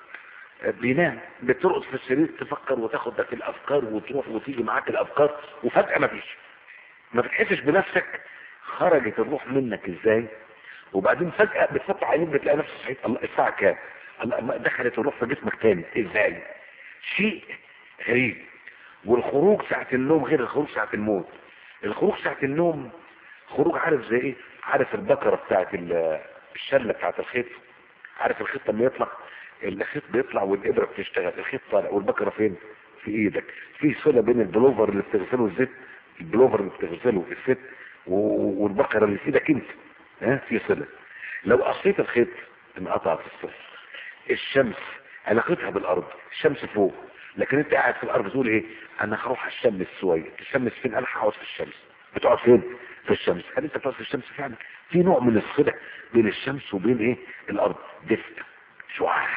بينام بترقد في السرير تفكر وتاخد في الافكار وتروح وتيجي معاك الافكار وفجاه ما فيش ما بتحسش بنفسك خرجت الروح منك ازاي وبعدين فجاه بتفتح عينيك بتلاقي نفسك صحيت الله الساعه كام الله دخلت الروح في جسمك تاني ازاي شيء غريب والخروج ساعة النوم غير الخروج ساعة الموت الخروج ساعة النوم خروج عارف زي ايه عارف البكرة بتاعت الشلة بتاعت الخيط عارف الخيط لما يطلع الخيط بيطلع والإبرة بتشتغل الخيط طالع والبكرة فين في ايدك في صلة بين البلوفر اللي بتغسله الزيت البلوفر اللي بتغسله الزيت والبكرة اللي في ايدك انت ها في صلة لو قصيت الخيط انقطعت الصلة الشمس علاقتها بالارض الشمس فوق لكن انت قاعد في الارض تقول ايه انا هروح الشمس شويه الشمس فين انا هقعد في الشمس بتقعد فين في الشمس هل انت بتقعد في الشمس فعلا في نوع من الصله بين الشمس وبين ايه الارض دفء شعاع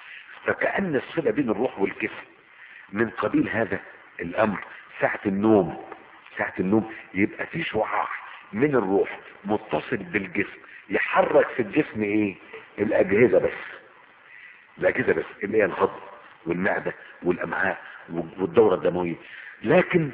فكأن الصله بين الروح والجسم من قبيل هذا الامر ساعة النوم ساعة النوم يبقى في شعاع من الروح متصل بالجسم يحرك في الجسم ايه الاجهزة بس الاجهزة بس اللي هي الهضم والمعدة والامعاء والدورة الدموية لكن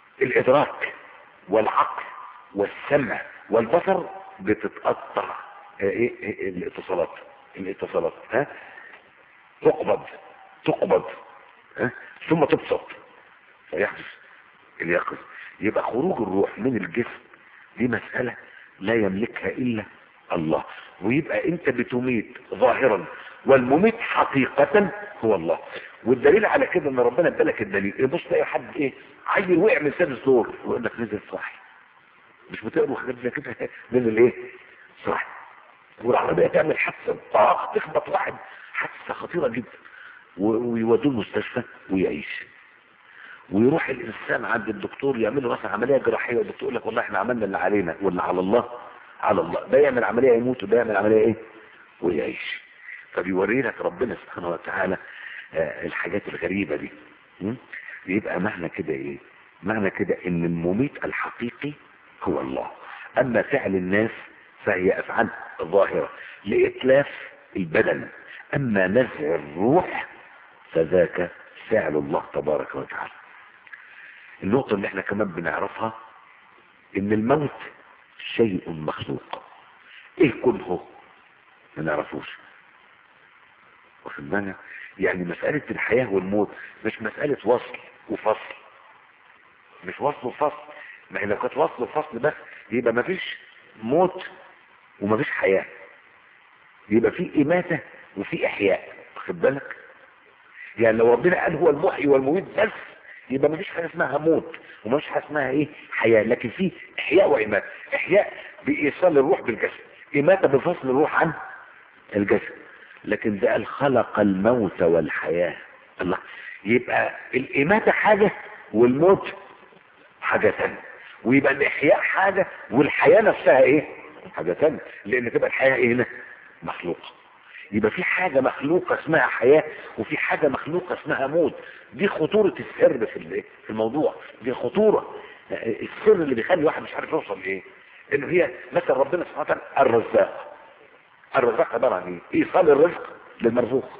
الادراك والعقل والسمع والبصر بتتقطع آه، ايه إيه الاتصالات الاتصالات ها تقبض تقبض ها ثم تبسط فيحدث اليقظ يبقى خروج الروح من الجسم دي مسألة لا يملكها إلا الله ويبقى انت بتميت ظاهرا والمميت حقيقة هو الله والدليل على كده ان ربنا ادالك الدليل يبص تلاقي حد ايه عيل وقع من سادس دور ويقول لك نزل صاحي مش بتقروا حاجات زي كده نزل ايه صاحي والعربية تعمل حادثة طاق تخبط واحد حادثة خطيرة جدا و- ويودوه المستشفى ويعيش ويروح الانسان عند الدكتور يعمل له مثلا عمليه جراحيه والدكتور يقول لك والله احنا عملنا اللي علينا واللي على الله على الله ده يعمل عمليه يموت وده يعمل عمليه ايه ويعيش فبيوري لك ربنا سبحانه وتعالى آه، الحاجات الغريبه دي م? يبقى معنى كده ايه معنى كده ان المميت الحقيقي هو الله اما فعل الناس فهي افعال ظاهره لاتلاف البدن اما نزع الروح فذاك فعل الله تبارك وتعالى النقطة اللي احنا كمان بنعرفها ان الموت شيء مخلوق ايه كله ما نعرفوش واخد بالك يعني مسألة الحياة والموت مش مسألة وصل وفصل مش وصل وفصل ما هي لو كانت وصل وفصل بس يبقى مفيش موت ومفيش حياة يبقى في إماتة وفي إحياء واخد بالك يعني لو ربنا قال هو المحيي والمميت بس يبقى مفيش حاجه اسمها موت ومفيش حاجه اسمها ايه حياه لكن في احياء واماته احياء بايصال الروح بالجسد اماته بفصل الروح عن الجسد لكن ده قال خلق الموت والحياه الله يبقى الاماته حاجه والموت حاجه ثانيه ويبقى الاحياء حاجه والحياه نفسها ايه حاجه ثانيه لان تبقى الحياه ايه هنا مخلوقه يبقى في حاجة مخلوقة اسمها حياة وفي حاجة مخلوقة اسمها موت دي خطورة السر في ال- في الموضوع دي خطورة السر اللي بيخلي الواحد مش عارف يوصل ايه انه هي مثلا ربنا سبحانه وتعالى الرزاق الرزاق عبارة عن ايه ايصال الرزق للمرزوق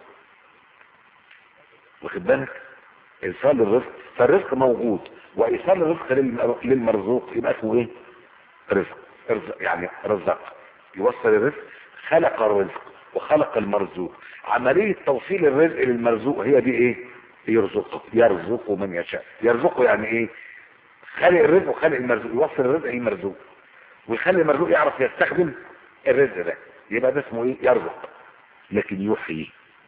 واخد بالك ايصال الرزق فالرزق موجود وايصال الرزق للم- للمرزوق يبقى اسمه ايه رزق رزق يعني رزاق يوصل الرزق خلق الرزق وخلق المرزوق عملية توصيل الرزق للمرزوق هي دي ايه يرزقه يرزق من يشاء يرزقه يعني ايه خلق الرزق وخلق المرزوق يوصل الرزق للمرزوق ويخلي المرزوق يعرف يستخدم الرزق ده يبقى ده اسمه ايه يرزق لكن يحيي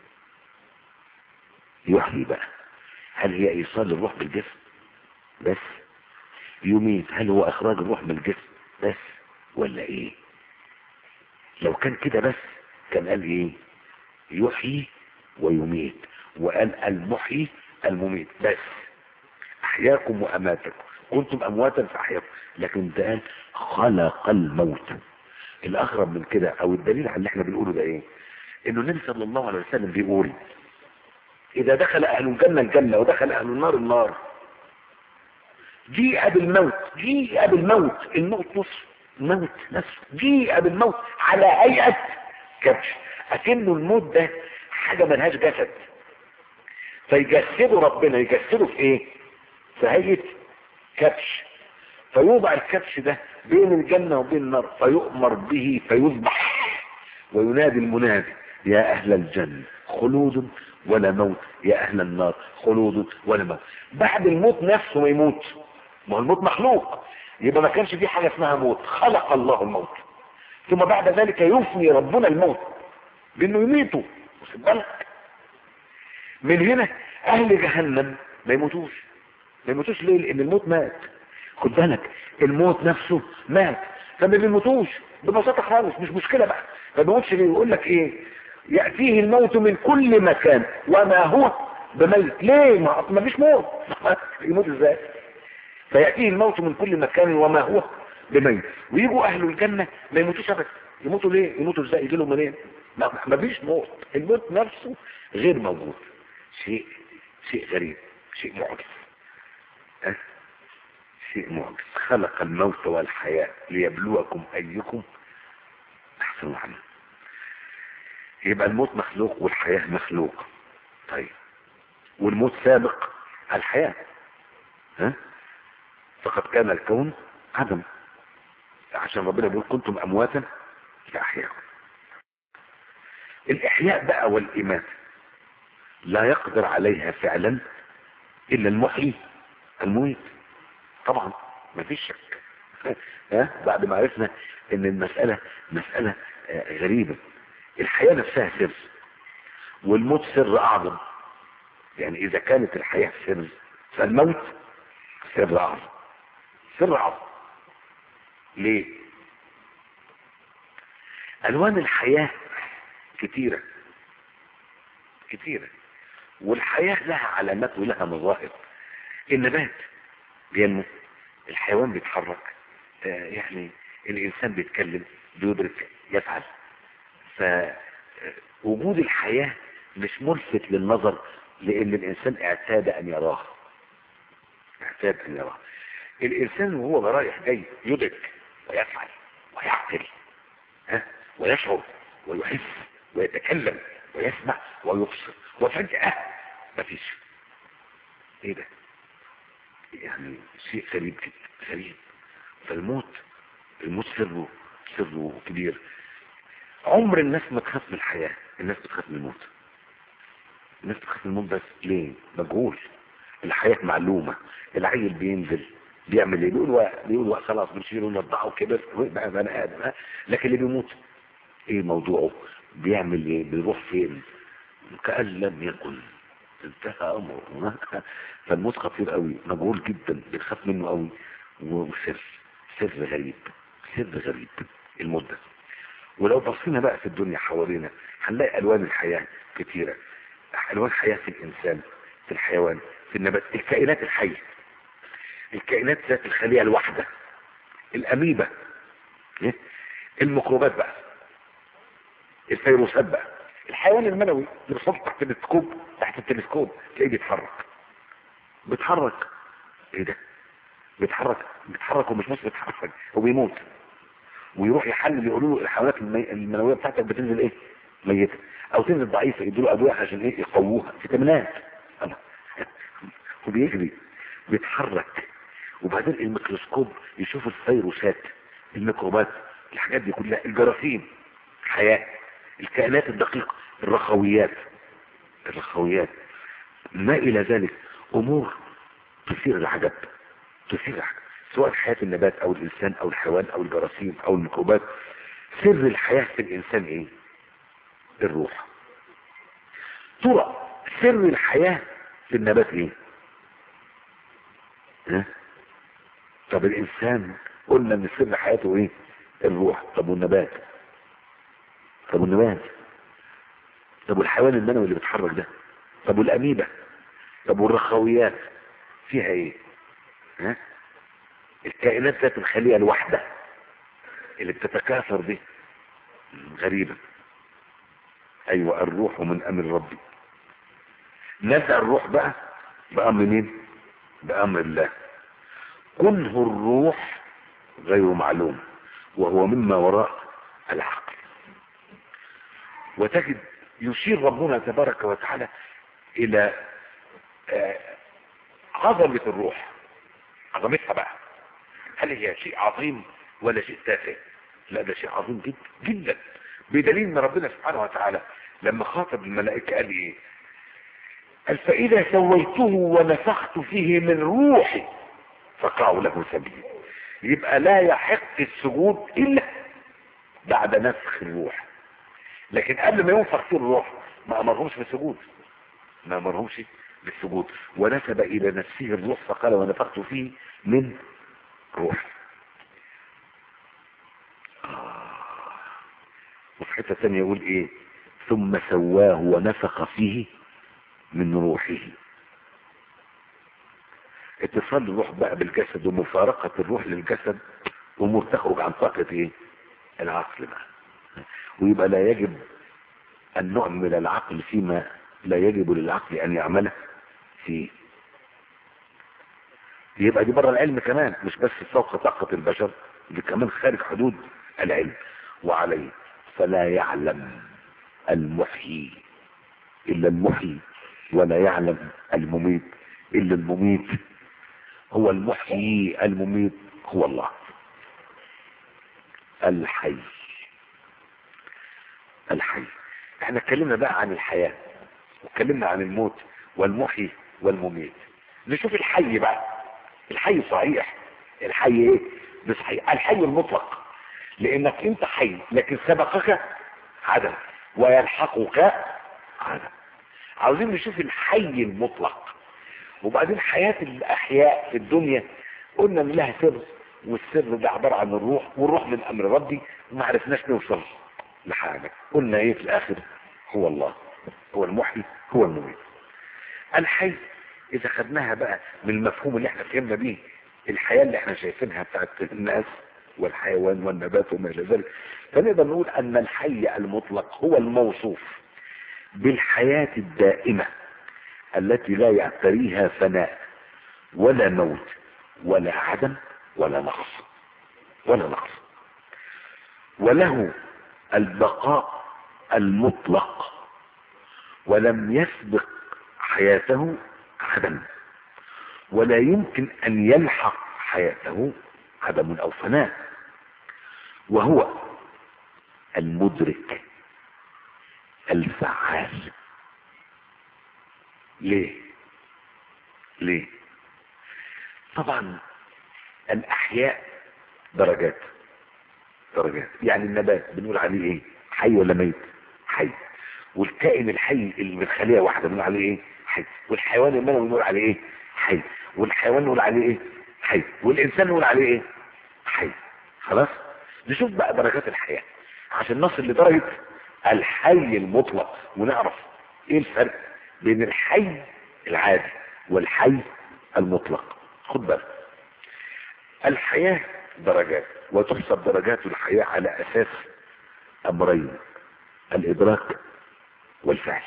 يحيي بقى هل هي ايصال الروح بالجسم بس يميت هل هو اخراج الروح من الجسم بس ولا ايه لو كان كده بس كان قال ايه يحيي ويميت وقال المحيي المميت بس احياكم واماتكم كنتم امواتا فاحياكم لكن ده قال خلق الموت الاغرب من كده او الدليل على اللي احنا بنقوله ده ايه انه النبي صلى الله عليه وسلم بيقول اذا دخل اهل الجنه الجنه ودخل اهل النار النار جيء بالموت جيء بالموت الموت نصف الموت نفسه جيء بالموت على هيئة كبش أكنه الموت ده حاجة ملهاش جسد فيجسده ربنا يجسده في ايه في هيئة كبش فيوضع الكبش ده بين الجنة وبين النار فيؤمر به فيذبح وينادي المنادي يا أهل الجنة خلود ولا موت يا أهل النار خلود ولا موت بعد الموت نفسه ما يموت ما هو الموت مخلوق يبقى ما كانش في حاجة اسمها موت خلق الله الموت ثم بعد ذلك يفني ربنا الموت بانه يميته واخد بالك من هنا اهل جهنم ما يموتوش ما يموتوش ليه لان الموت مات خد بالك الموت نفسه مات فما بيموتوش ببساطه خالص مش مشكله بقى ما بيموتش ليه يقول لك ايه ياتيه الموت من كل مكان وما هو بميت ليه ما ما فيش موت يموت ازاي فياتيه الموت من كل مكان وما هو بميت ويجوا اهل الجنه ما يموتوش ابدا يموتوا ليه يموتوا ازاي يجي لهم منين ما ما فيش موت الموت نفسه غير موجود شيء شيء غريب شيء معجز أه؟ شيء معجز خلق الموت والحياة ليبلوكم أيكم أحسن عمل يبقى الموت مخلوق والحياة مخلوق طيب والموت سابق الحياة ها فقد كان الكون عدم عشان ربنا بيقول كنتم أمواتا فأحياكم الإحياء بقى والإماتة لا يقدر عليها فعلا إلا المحيي المميت طبعا ما فيش شك ها بعد ما عرفنا ان المسألة مسألة آه، غريبة الحياة نفسها سر والموت سر اعظم يعني اذا كانت الحياة سر فالموت سر اعظم سر اعظم ليه الوان الحياة كتيرة كتيرة والحياة لها علامات ولها مظاهر النبات بينمو الحيوان بيتحرك آه، يعني الانسان بيتكلم بيدرك يفعل فوجود الحياة مش ملفت للنظر لان الانسان اعتاد ان يراه اعتاد ان يراه الانسان وهو رايح جاي يدرك ويفعل ويعقل ها ويشعر ويحس ويتكلم ويسمع ويبصر وفجأة مفيش ايه ده يعني شيء غريب جدا غريب فالموت الموت سره سره كبير عمر الناس ما تخاف من الحياة الناس بتخاف من الموت الناس بتخاف من الموت بس ليه مجهول الحياة معلومة العيل بينزل بيعمل ايه بيقول وا- بيقول وا- خلاص بنشيله ونرضعه كبر بقى بني ادم ها؟ لكن اللي بيموت ايه موضوعه بيعمل ايه بيروح فين كأن لم يكن انتهى امره فالموت خطير قوي مجهول جدا بنخاف منه قوي وسر سر غريب سر غريب الموت ده ولو بصينا بقى في الدنيا حوالينا هنلاقي الوان الحياة كتيرة الوان حياة في الانسان في الحيوان في النبات الكائنات الحية الكائنات ذات الخلية الواحدة الاميبا إيه؟ الميكروبات بقى الفيروسات بقى الحيوان المنوي اللي بيصب تحت التلسكوب تحت التلسكوب تلاقيه بيتحرك بيتحرك ايه ده بيتحرك بيتحرك ومش بس بيتحرك وبيموت ويروح يحلل يقولوا له الحيوانات المي... المنويه بتاعتك بتنزل ايه ميته او تنزل ضعيفه يدوا له ادويه عشان ايه يقووها فيتامينات الله. وبيجري بيتحرك وبعدين الميكروسكوب يشوف الفيروسات الميكروبات الحاجات دي كلها الجراثيم حياه الكائنات الدقيقه الرخويات الرخويات ما الى ذلك امور تثير العجب تثير العجب سواء حياة النبات او الانسان او الحيوان او الجراثيم او الميكروبات سر الحياة في الانسان ايه الروح ترى سر الحياة في النبات ايه ها؟ طب الانسان قلنا ان سر حياته ايه الروح طب والنبات طب والنبات طب والحيوان المنوي اللي بيتحرك ده طب والاميبا طب والرخويات فيها ايه ها الكائنات ذات الخلية الواحدة اللي بتتكاثر دي غريبة ايوه الروح من امر ربي نزع الروح بقى بامر مين بامر الله كنه الروح غير معلوم وهو مما وراء العقل وتجد يشير ربنا تبارك وتعالى الى آه، عظمة الروح عظمتها بقى هل هي شيء عظيم ولا شيء تافه لا ده شيء عظيم جدا جدا بدليل ان ربنا سبحانه وتعالى لما خاطب الملائكة قال ايه قال فاذا سويته ونفخت فيه من روحي فقعوا له سبيل يبقى لا يحق السجود الا بعد نفخ الروح لكن قبل ما ينفخ فيه الروح ما امرهمش بالسجود ما امرهمش بالسجود ونسب الى نفسه الروح فقال ونفخت فيه من روح آه. وفي حته ثانيه يقول ايه ثم سواه ونفخ فيه من روحه اتصال الروح بقى بالجسد ومفارقة الروح للجسد امور تخرج عن طاقة ايه العقل بقى ويبقى لا يجب ان نعمل العقل فيما لا يجب للعقل ان يعمله فيه يبقى دي بره العلم كمان مش بس فوق طاقة البشر دي كمان خارج حدود العلم وعليه فلا يعلم المحيي الا المحيي ولا يعلم المميت الا المميت هو المحيي المميت هو الله الحي الحي احنا اتكلمنا بقى عن الحياة واتكلمنا عن الموت والمحيي والمميت نشوف الحي بقى الحي صحيح الحي ايه بصحيح الحي المطلق لانك انت حي لكن سبقك عدم ويلحقك عدم عاوزين نشوف الحي المطلق وبعدين حياة الاحياء في الدنيا قلنا ان لها سر والسر ده عبارة عن الروح والروح من امر ربي وما عرفناش نوصل لحاجة قلنا ايه في الاخر هو الله هو المحيي هو المميت الحي اذا خدناها بقى من المفهوم اللي احنا فهمنا بيه الحياة اللي احنا شايفينها بتاعت الناس والحيوان والنبات وما الى ذلك فنقدر نقول ان الحي المطلق هو الموصوف بالحياة الدائمة التي لا يعتريها فناء ولا موت ولا عدم ولا نقص ولا نقص وله البقاء المطلق ولم يسبق حياته عدم ولا يمكن ان يلحق حياته عدم او فناء وهو المدرك الفعال ليه ليه طبعا الاحياء درجات درجات يعني النبات بنقول عليه ايه حي ولا ميت حي والكائن الحي اللي من خليه واحده بنقول عليه ايه حي والحيوان المنوي بنقول عليه ايه حي والحيوان نقول عليه ايه حي والانسان نقول عليه ايه حي خلاص نشوف بقى درجات الحياه عشان نصل لدرجه الحي المطلق ونعرف ايه الفرق بين الحي العادي والحي المطلق خد بالك الحياة درجات وتحسب درجات الحياة على اساس امرين الادراك والفعل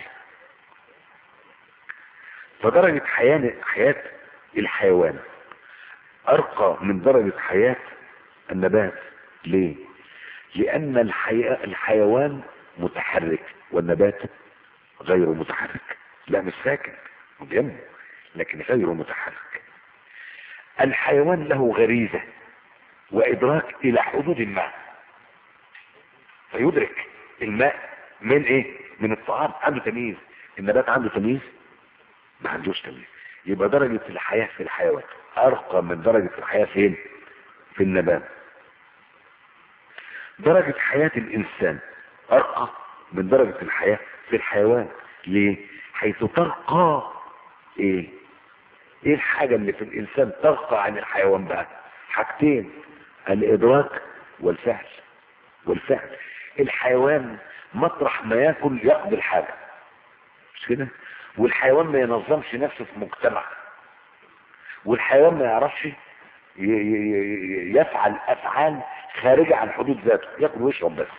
فدرجة حياة حياة الحيوان ارقى من درجة حياة النبات ليه لان الحياة الحيوان متحرك والنبات غير متحرك لا مش ساكن بينمو لكن غير متحرك الحيوان له غريزة وادراك الى حدود ما فيدرك الماء من ايه من الطعام عنده تمييز النبات عنده تمييز ما عندوش تمييز يبقى درجة الحياة في الحيوان ارقى من درجة الحياة فين في النبات درجة حياة الانسان ارقى من درجة الحياة في الحيوان ليه حيث ترقى ايه ايه الحاجة اللي في الانسان ترقى عن الحيوان بقى حاجتين الادراك والفعل والفعل الحيوان مطرح ما ياكل يقضي الحاجة مش كده والحيوان ما ينظمش نفسه في مجتمع والحيوان ما يعرفش يفعل افعال خارجة عن حدود ذاته ياكل ويشرب بس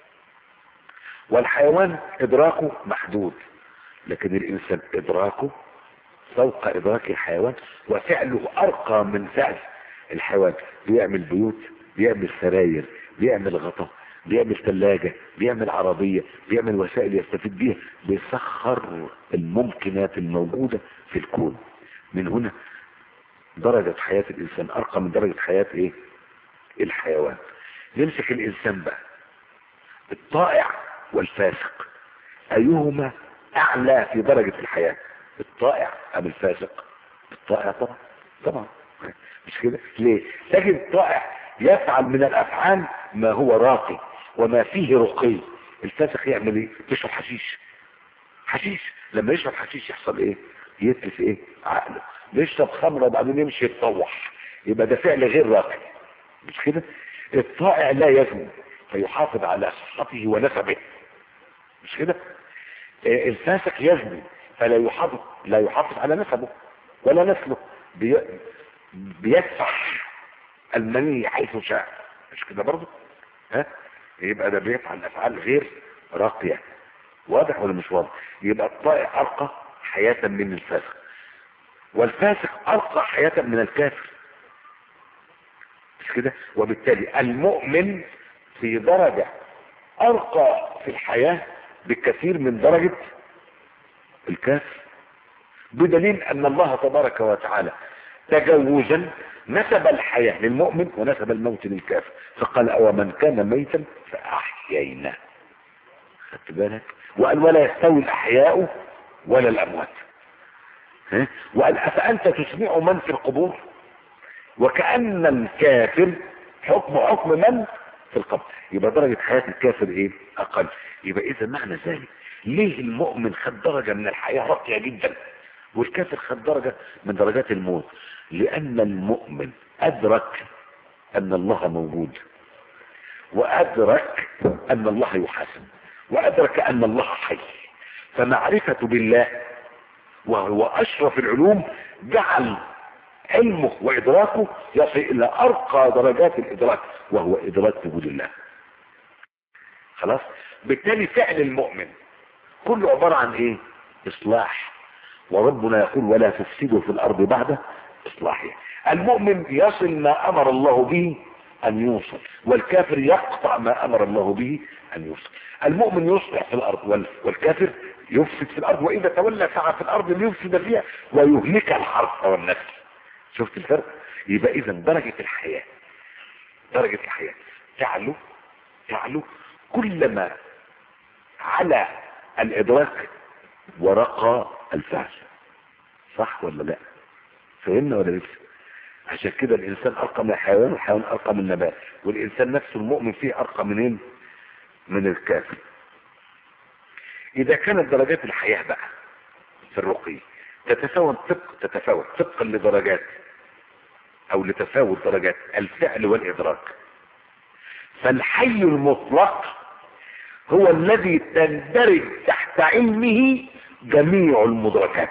والحيوان ادراكه محدود لكن الانسان ادراكه فوق ادراك الحيوان وفعله ارقى من فعل الحيوان بيعمل بيوت بيعمل سراير بيعمل غطاء بيعمل ثلاجة بيعمل عربية بيعمل وسائل يستفيد بيها بيسخر الممكنات الموجودة في الكون من هنا درجة حياة الانسان ارقى من درجة حياة ايه الحيوان نمسك الانسان بقى الطائع والفاسق ايهما اعلى في درجة الحياة الطائع ام الفاسق الطائع طبعا طبعا مش كده ليه لكن الطائع يفعل من الافعال ما هو راقي وما فيه رقي الفاسق يعمل ايه يشرب حشيش حشيش لما يشرب حشيش يحصل ايه يتلف ايه عقله يشرب خمرة وبعدين يمشي يتطوح يبقى ده فعل غير راقي مش كده الطائع لا يزني فيحافظ على صحته ونسبه مش كده الفاسق يزني فلا يحافظ لا يحافظ على نسبه ولا نسله بي... بيدفع المني حيث شاء مش كده برضه ها يبقى ده بيفعل افعال غير راقيه واضح ولا مش واضح يبقى الطائع ارقى حياه من الفاسق والفاسق ارقى حياه من الكافر مش كده وبالتالي المؤمن في درجه ارقى في الحياه بكثير من درجه الكافر بدليل ان الله تبارك وتعالى تجوزا نسب الحياة للمؤمن ونسب الموت للكافر فقال او من كان ميتا فاحييناه خدت بالك وقال ولا يستوي الأحياء ولا الأموات ها؟ وقال أفأنت تسمع من في القبور وكأن الكافر حكم حكم من في القبر يبقى درجة حياة الكافر ايه اقل يبقى اذا معنى ذلك ليه المؤمن خد درجة من الحياة راقية جدا والكافر خد درجة من درجات الموت لان المؤمن ادرك ان الله موجود وادرك ان الله يحاسب وادرك ان الله حي فمعرفة بالله وهو اشرف العلوم جعل علمه وادراكه يصل الى ارقى درجات الادراك وهو ادراك وجود الله خلاص بالتالي فعل المؤمن كله عبارة عن ايه اصلاح وربنا يقول ولا تفسدوا في الارض بعد اصلاحها المؤمن يصل ما امر الله به ان يوصل والكافر يقطع ما امر الله به ان يوصل المؤمن يصلح في الارض والكافر يفسد في الارض واذا تولى سعى في الارض ليفسد فيها ويهلك الحرث والنسل شفت الفرق يبقى اذا درجة الحياة درجة الحياة تعلو تعلو كلما على الادراك ورقى الفعل صح ولا لا فهمنا ولا لسه عشان كده الانسان ارقى من الحيوان والحيوان ارقى من النبات والانسان نفسه المؤمن فيه ارقى منين من الكافر اذا كانت درجات الحياة بقى في الرقي تتفاوت طبق تتفاوت طبقا لدرجات او لتفاوت درجات الفعل والادراك فالحي المطلق هو الذي تندرج تحت علمه جميع المدركات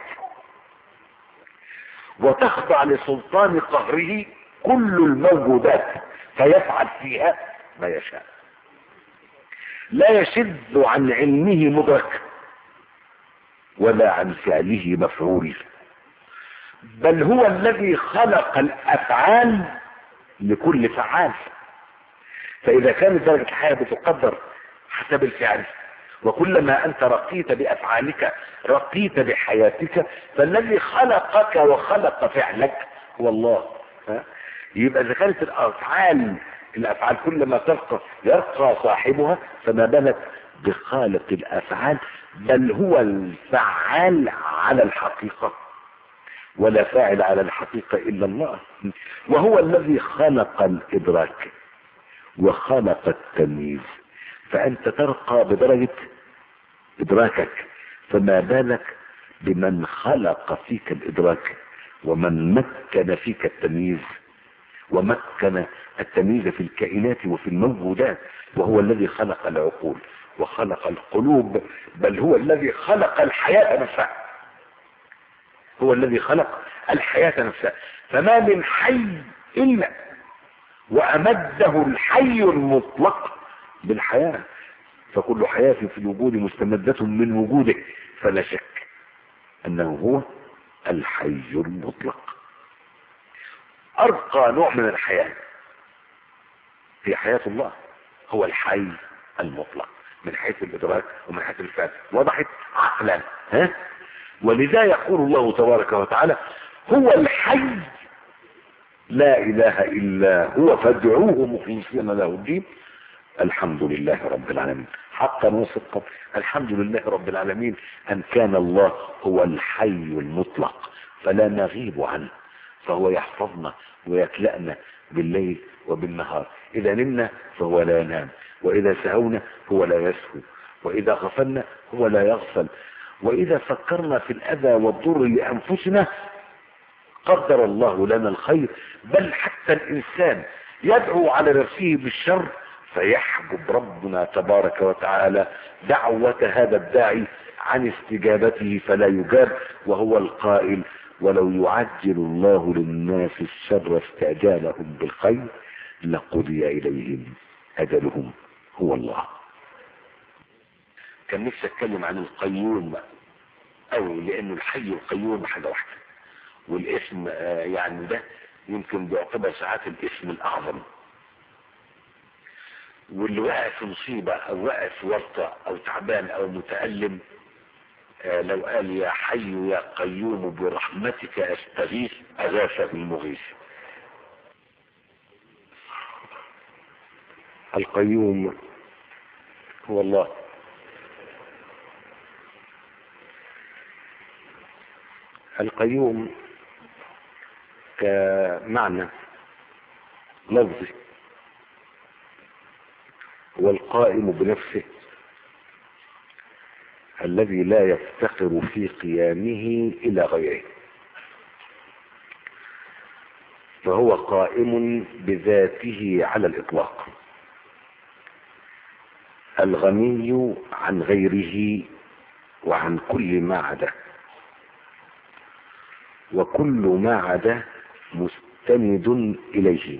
وتخضع لسلطان قهره كل الموجودات فيفعل فيها ما يشاء لا يشد عن علمه مدرك ولا عن فعله مفعول بل هو الذي خلق الافعال لكل فعال فاذا كانت درجة الحياة بتقدر حسب الفعل وكلما انت رقيت بافعالك رقيت بحياتك فالذي خلقك وخلق فعلك هو الله ها؟ يبقى اذا كانت الافعال الافعال كلما ترقى يرقى صاحبها فما بالك بخالق الافعال بل هو الفعال على الحقيقة ولا فاعل على الحقيقة الا الله وهو الذي خلق الادراك وخلق التمييز فانت ترقى بدرجة ادراكك فما بالك بمن خلق فيك الادراك ومن مكن فيك التمييز ومكن التمييز في الكائنات وفي الموجودات وهو الذي خلق العقول وخلق القلوب بل هو الذي خلق الحياة نفسها هو الذي خلق الحياة نفسها فما من حي إلا وأمده الحي المطلق بالحياة فكل حياة في الوجود مستمدة من وجوده فلا شك أنه هو الحي المطلق أرقى نوع من الحياة في حياة الله هو الحي المطلق من حيث الإدراك ومن حيث الفعل وضحت عقلا ها ولذا يقول الله تبارك وتعالى هو الحي لا إله إلا هو فادعوه مخلصين له الدين الحمد لله رب العالمين حقا وصدقا الحمد لله رب العالمين أن كان الله هو الحي المطلق فلا نغيب عنه فهو يحفظنا ويكلأنا بالليل وبالنهار إذا نمنا فهو لا ينام وإذا سهونا هو لا يسهو وإذا غفلنا هو لا يغفل وإذا فكرنا في الأذى والضر لأنفسنا قدر الله لنا الخير بل حتى الإنسان يدعو على نفسه بالشر فيحجب ربنا تبارك وتعالى دعوة هذا الداعي عن استجابته فلا يجاب وهو القائل ولو يعجل الله للناس الشر استعجالهم بالخير لقضي إليهم أجلهم هو الله كان نفسي اتكلم عن القيوم قوي لانه الحي القيوم حاجة واحدة والاسم آه يعني ده يمكن بيعتبر ساعات الاسم الاعظم واللي وقع في مصيبة او وقع في ورطة او تعبان او متألم آه لو قال يا حي يا قيوم برحمتك استغيث اغاث المغيث القيوم هو الله القيوم كمعنى لفظي هو القائم بنفسه الذي لا يفتقر في قيامه إلى غيره فهو قائم بذاته على الإطلاق الغني عن غيره وعن كل ما عداه وكل ما عداه مستند إليه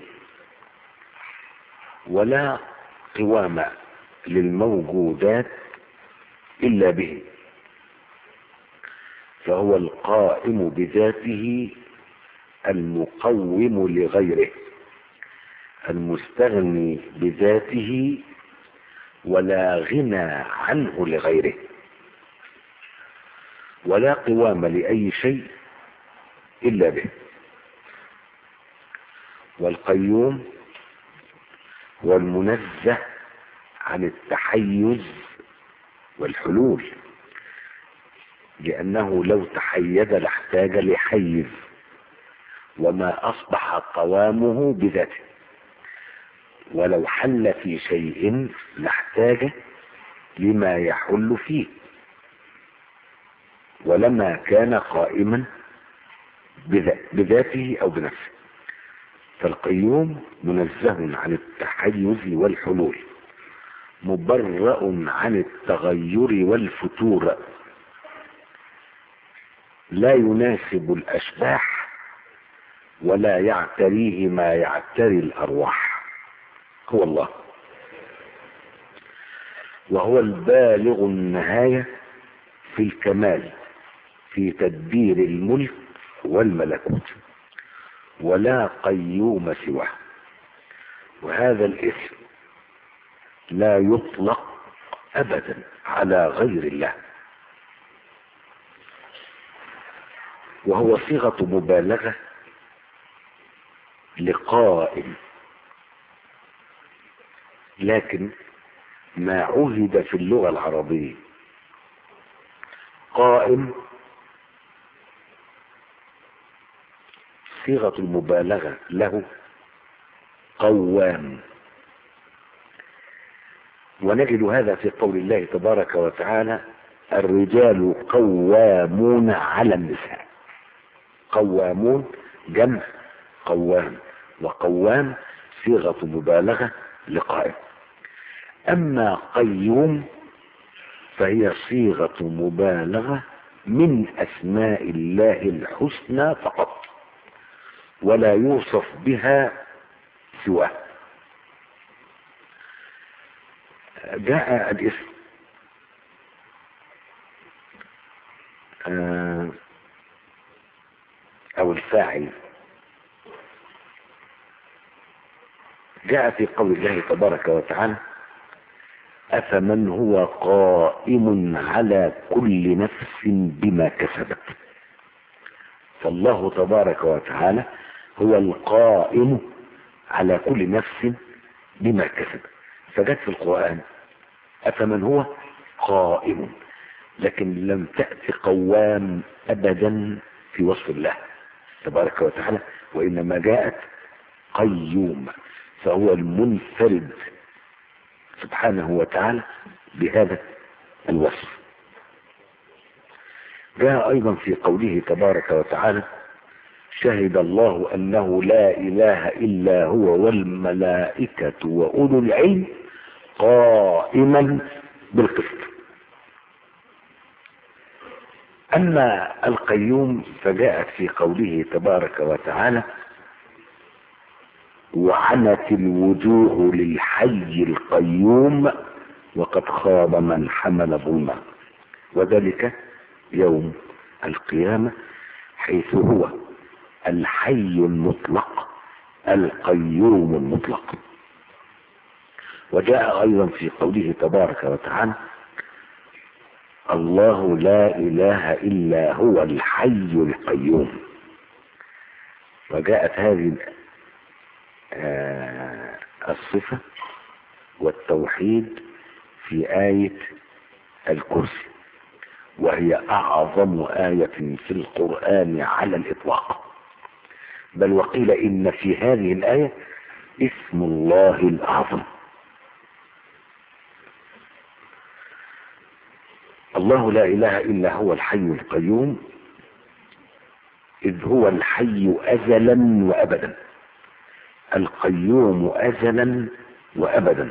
ولا قوام للموجودات إلا به فهو القائم بذاته المقوم لغيره المستغني بذاته ولا غنى عنه لغيره ولا قوام لأي شيء إلا به والقيوم هو المنزه عن التحيز والحلول لأنه لو تحيز لاحتاج لحيز وما أصبح قوامه بذاته ولو حل في شيء لاحتاج لما يحل فيه ولما كان قائما بذاته أو بنفسه فالقيوم منزه عن التحيز والحلول مبرأ عن التغير والفتور لا يناسب الأشباح ولا يعتريه ما يعتري الأرواح هو الله وهو البالغ النهاية في الكمال في تدبير الملك والملكوت ولا قيوم سواه وهذا الاسم لا يطلق ابدا على غير الله وهو صيغة مبالغة لقائم لكن ما عهد في اللغة العربية قائم صيغة المبالغة له قوام ونجد هذا في قول الله تبارك وتعالى الرجال قوامون على النساء قوامون جمع قوام وقوام صيغة مبالغة لقائم أما قيوم فهي صيغة مبالغة من أسماء الله الحسنى فقط ولا يوصف بها سواه جاء الاسم او الفاعل جاء في قول الله تبارك وتعالى افمن هو قائم على كل نفس بما كسبت فالله تبارك وتعالى هو القائم على كل نفس بما كسب فجت في القرآن أفمن هو قائم لكن لم تأتي قوام أبدا في وصف الله تبارك وتعالى وإنما جاءت قيوم فهو المنفرد سبحانه وتعالى بهذا الوصف جاء أيضا في قوله تبارك وتعالى شهد الله أنه لا إله إلا هو والملائكة وأولو العلم قائما بالقسط أما القيوم فجاءت في قوله تبارك وتعالى وعنت الوجوه للحي القيوم وقد خاب من حمل ظلما وذلك يوم القيامة حيث هو الحي المطلق القيوم المطلق وجاء أيضا في قوله تبارك وتعالى الله لا إله إلا هو الحي القيوم وجاءت هذه الصفة والتوحيد في آية الكرسي وهي أعظم آية في القرآن على الإطلاق بل وقيل إن في هذه الآية اسم الله الأعظم الله لا إله إلا هو الحي القيوم إذ هو الحي أزلا وأبدا القيوم أزلا وأبدا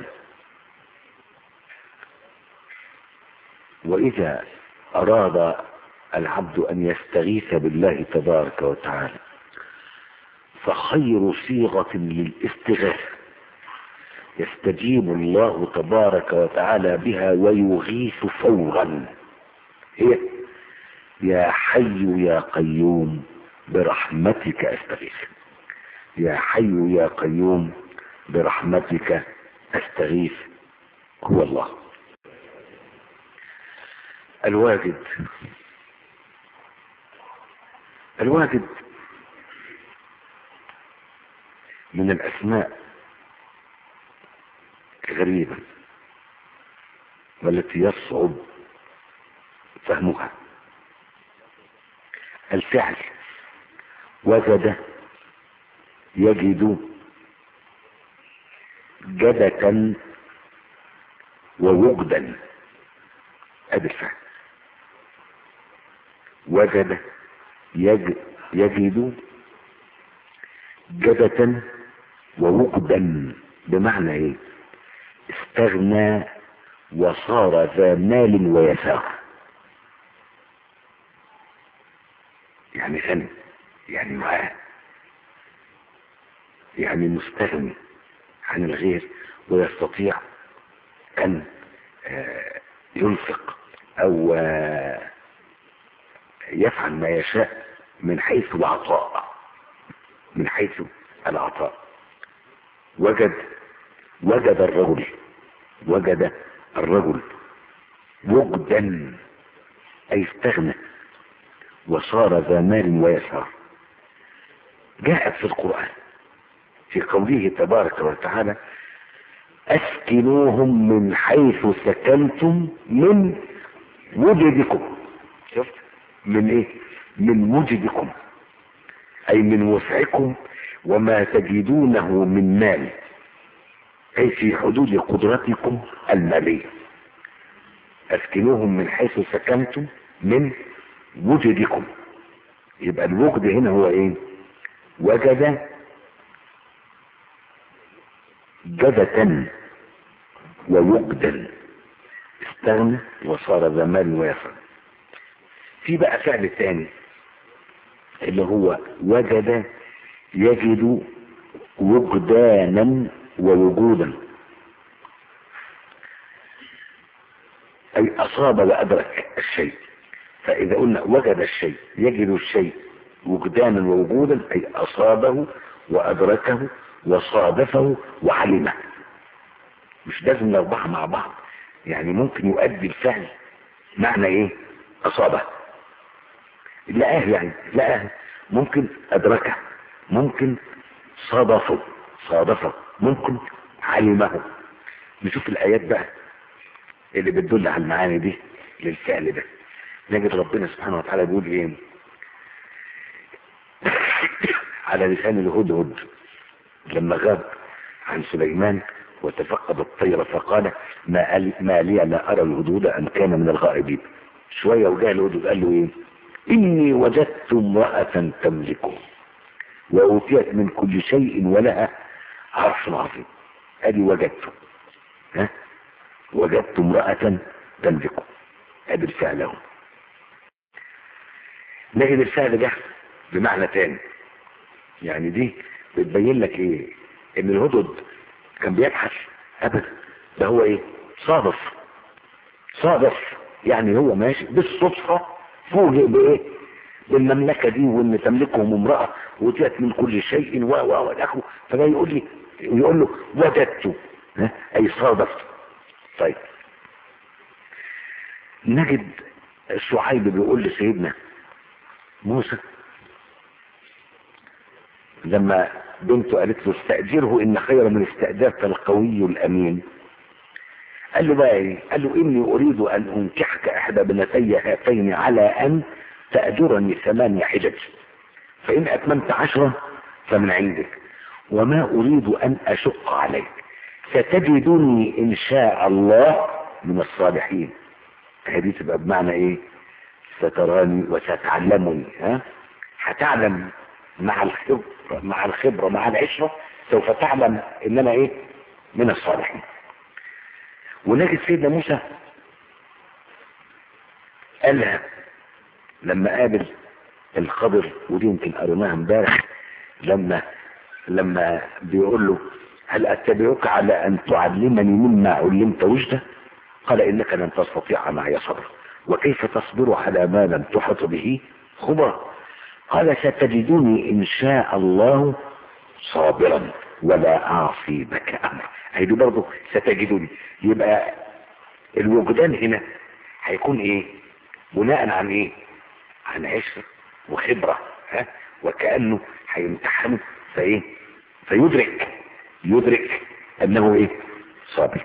وإذا أراد العبد أن يستغيث بالله تبارك وتعالى فخير صيغة للاستغاثة يستجيب الله تبارك وتعالى بها ويغيث فورا هي يا حي يا قيوم برحمتك استغيث يا حي يا قيوم برحمتك استغيث هو الله الواجد الواجد من الاسماء غريبة والتي يصعب فهمها الفعل وجد يجد جدة ووجدا ادي الفعل وجد يج يجد جدة ووجدا بمعنى ايه استغنى وصار ذا مال ويسار يعني غني يعني معاه يعني مستغني عن الغير ويستطيع ان ينفق او يفعل ما يشاء من حيث العطاء من حيث العطاء وجد وجد الرجل وجد الرجل وجدا اي استغنى وصار ذا مال ويسار جاءت في القرآن في قوله تبارك وتعالى اسكنوهم من حيث سكنتم من وجدكم شفت من ايه من وجدكم اي من وسعكم وما تجدونه من مال أي في حدود قدرتكم المالية أسكنوهم من حيث سكنتم من وجدكم يبقى الوجد هنا هو ايه وجد جدة ووجدا استغنى وصار ذا مال ويسر في بقى فعل تاني اللي هو وجد يجد وجدانا ووجودا أي أصاب وأدرك الشيء فإذا قلنا وجد الشيء يجد الشيء وجدانا ووجودا أي أصابه وأدركه وصادفه وعلمه مش لازم الأربعة مع بعض يعني ممكن يؤدي الفعل معنى إيه أصابه لقاه يعني لقاه ممكن أدركه ممكن صادفه صادفه ممكن علمه نشوف الآيات بقى اللي بتدل على المعاني دي للفعل ده نجد ربنا سبحانه وتعالى بيقول ايه على لسان الهدهد لما غاب عن سليمان وتفقد الطير فقال ما, ما لي لا أرى الهدود أن كان من الغائبين شوية وجاء الهدهد قال له ايه إني وجدت امرأة تملكه وأوتيت من كل شيء ولها عرش عظيم ادي وجدته ها وجدت امرأة تملكه ادي الفعل اهو نجد الفعل ده بمعنى تاني يعني دي بتبين لك ايه ان الهدد كان بيبحث ابدا ده هو ايه صادف صادف يعني هو ماشي بالصدفة فوجئ بايه بالمملكة دي وان تملكهم امرأة وتأت من كل شيء و و و فده يقول لي يقول له وجدت اي صادفت طيب نجد شعيب بيقول لسيدنا موسى لما بنته قالت له استأجره إن خير من استأجرت القوي الأمين قال له بقى ايه قال له اني اريد ان انكحك احدى بنتي هاتين على ان تأجرني ثمانية حجج فان اتممت عشرة فمن عندك وما اريد ان اشق عليك ستجدني ان شاء الله من الصالحين هذه تبقى بمعنى ايه ستراني وستعلمني ها هتعلم مع الخبرة مع الخبرة مع العشرة سوف تعلم ان انا ايه من الصالحين ونجد سيدنا موسى قالها لما قابل الخضر ودي يمكن قريناها امبارح لما لما بيقول له هل اتبعك على ان تعلمني مما علمت رشدا قال انك لن تستطيع معي صبرا وكيف تصبر على ما لم تحط به خبرا قال ستجدني ان شاء الله صابرا ولا اعصي بك امرا هيدي برضه ستجدني يبقى الوجدان هنا هيكون ايه بناء عن ايه عن عشر وخبرة ها وكأنه هيمتحنه فايه فيدرك يدرك انه ايه صابر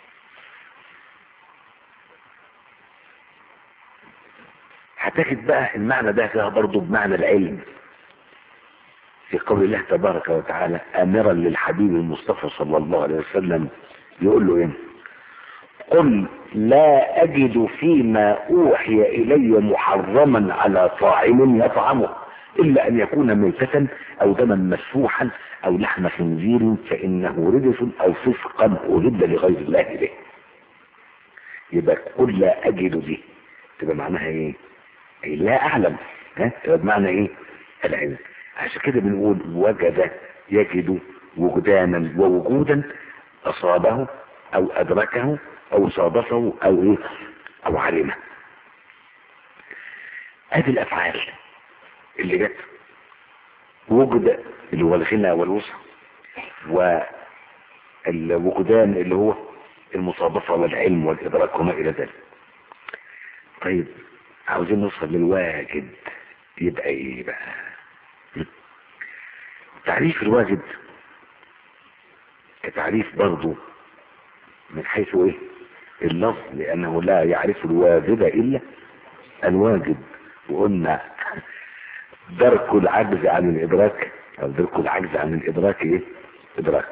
هتجد بقى المعنى ده فيها برضه بمعنى العلم في قول الله تبارك وتعالى امرا للحبيب المصطفى صلى الله عليه وسلم يقول له ايه قل لا اجد فيما اوحي الي محرما على طاعم يطعمه الا ان يكون ميتة او دما مسفوحا او لحم خنزير فانه رجس او فسقا اهد لغير الله به يبقى قل لا اجد دي تبقى معناها ايه أي لا اعلم ها تبقى بمعنى ايه العلم عشان كده بنقول وجد يجد وجدانا ووجودا اصابه او ادركه او صادفه او ايه او علمه ادي الافعال اللي جت وجد اللي هو الغنى والوسع والوجدان اللي هو المصادفة والعلم والإدراك وما إلى ذلك طيب عاوزين نوصل للواجد يبقى ايه بقى تعريف الواجد كتعريف برضو من حيث ايه اللفظ لانه لا يعرف الواجد الا الواجد وقلنا درك العجز عن الادراك او درك العجز عن الادراك ايه ادراك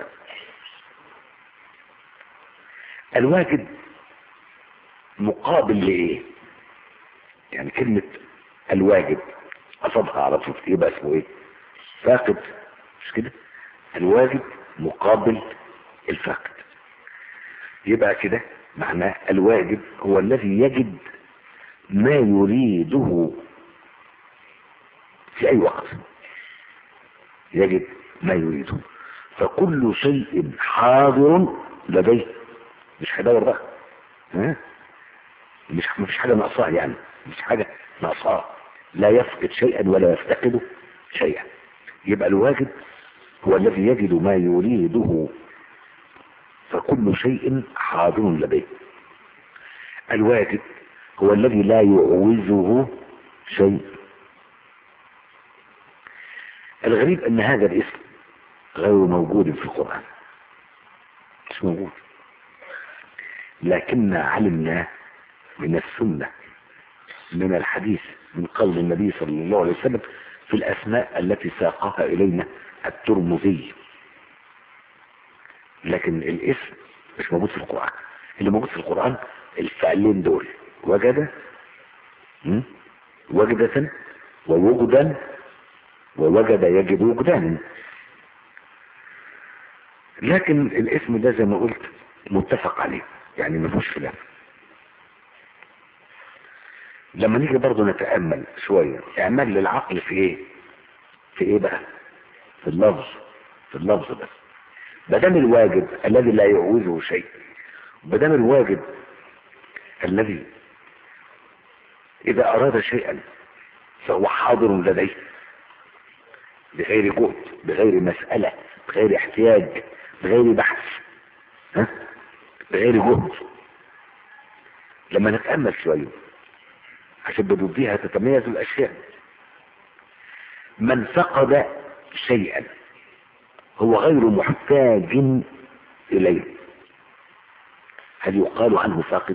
الواجد مقابل لايه يعني كلمة الواجب قصدها على طول يبقى اسمه ايه فاقد مش كده الواجب مقابل الفاقد يبقى كده معناه الواجب هو الذي يجد ما يريده في اي وقت يجد ما يريده فكل شيء حاضر لديه مش هيدور بقى ها مش مفيش حاجه ناقصاه يعني مش حاجه ناقصاه لا يفقد شيئا ولا يفتقد شيئا يبقى الواجب هو الذي يجد ما يريده فكل شيء حاضر لديه الواجب هو الذي لا يعوزه شيء الغريب ان هذا الاسم غير موجود في القرآن مش موجود لكن علمنا من السنة من الحديث من قول النبي صلى الله عليه وسلم في الأسماء التي ساقها إلينا الترمذي لكن الاسم مش موجود في القرآن اللي موجود في القرآن الفعلين دول وجد م? وجدة ووجدا ووجد يجد وجدان لكن الاسم ده زي ما قلت متفق عليه يعني ما فيهوش خلاف لما نيجي برضه نتأمل شوية اعمال للعقل في ايه في ايه بقى في اللفظ في اللفظ بس بدم الواجب الذي لا يعوزه شيء بدم الواجب الذي اذا اراد شيئا فهو حاضر لديه بغير جهد بغير مسألة بغير احتياج بغير بحث ها بغير جهد لما نتأمل شوية عشان بضديها تتميز الأشياء من فقد شيئا هو غير محتاج إليه هل يقال عنه فاقد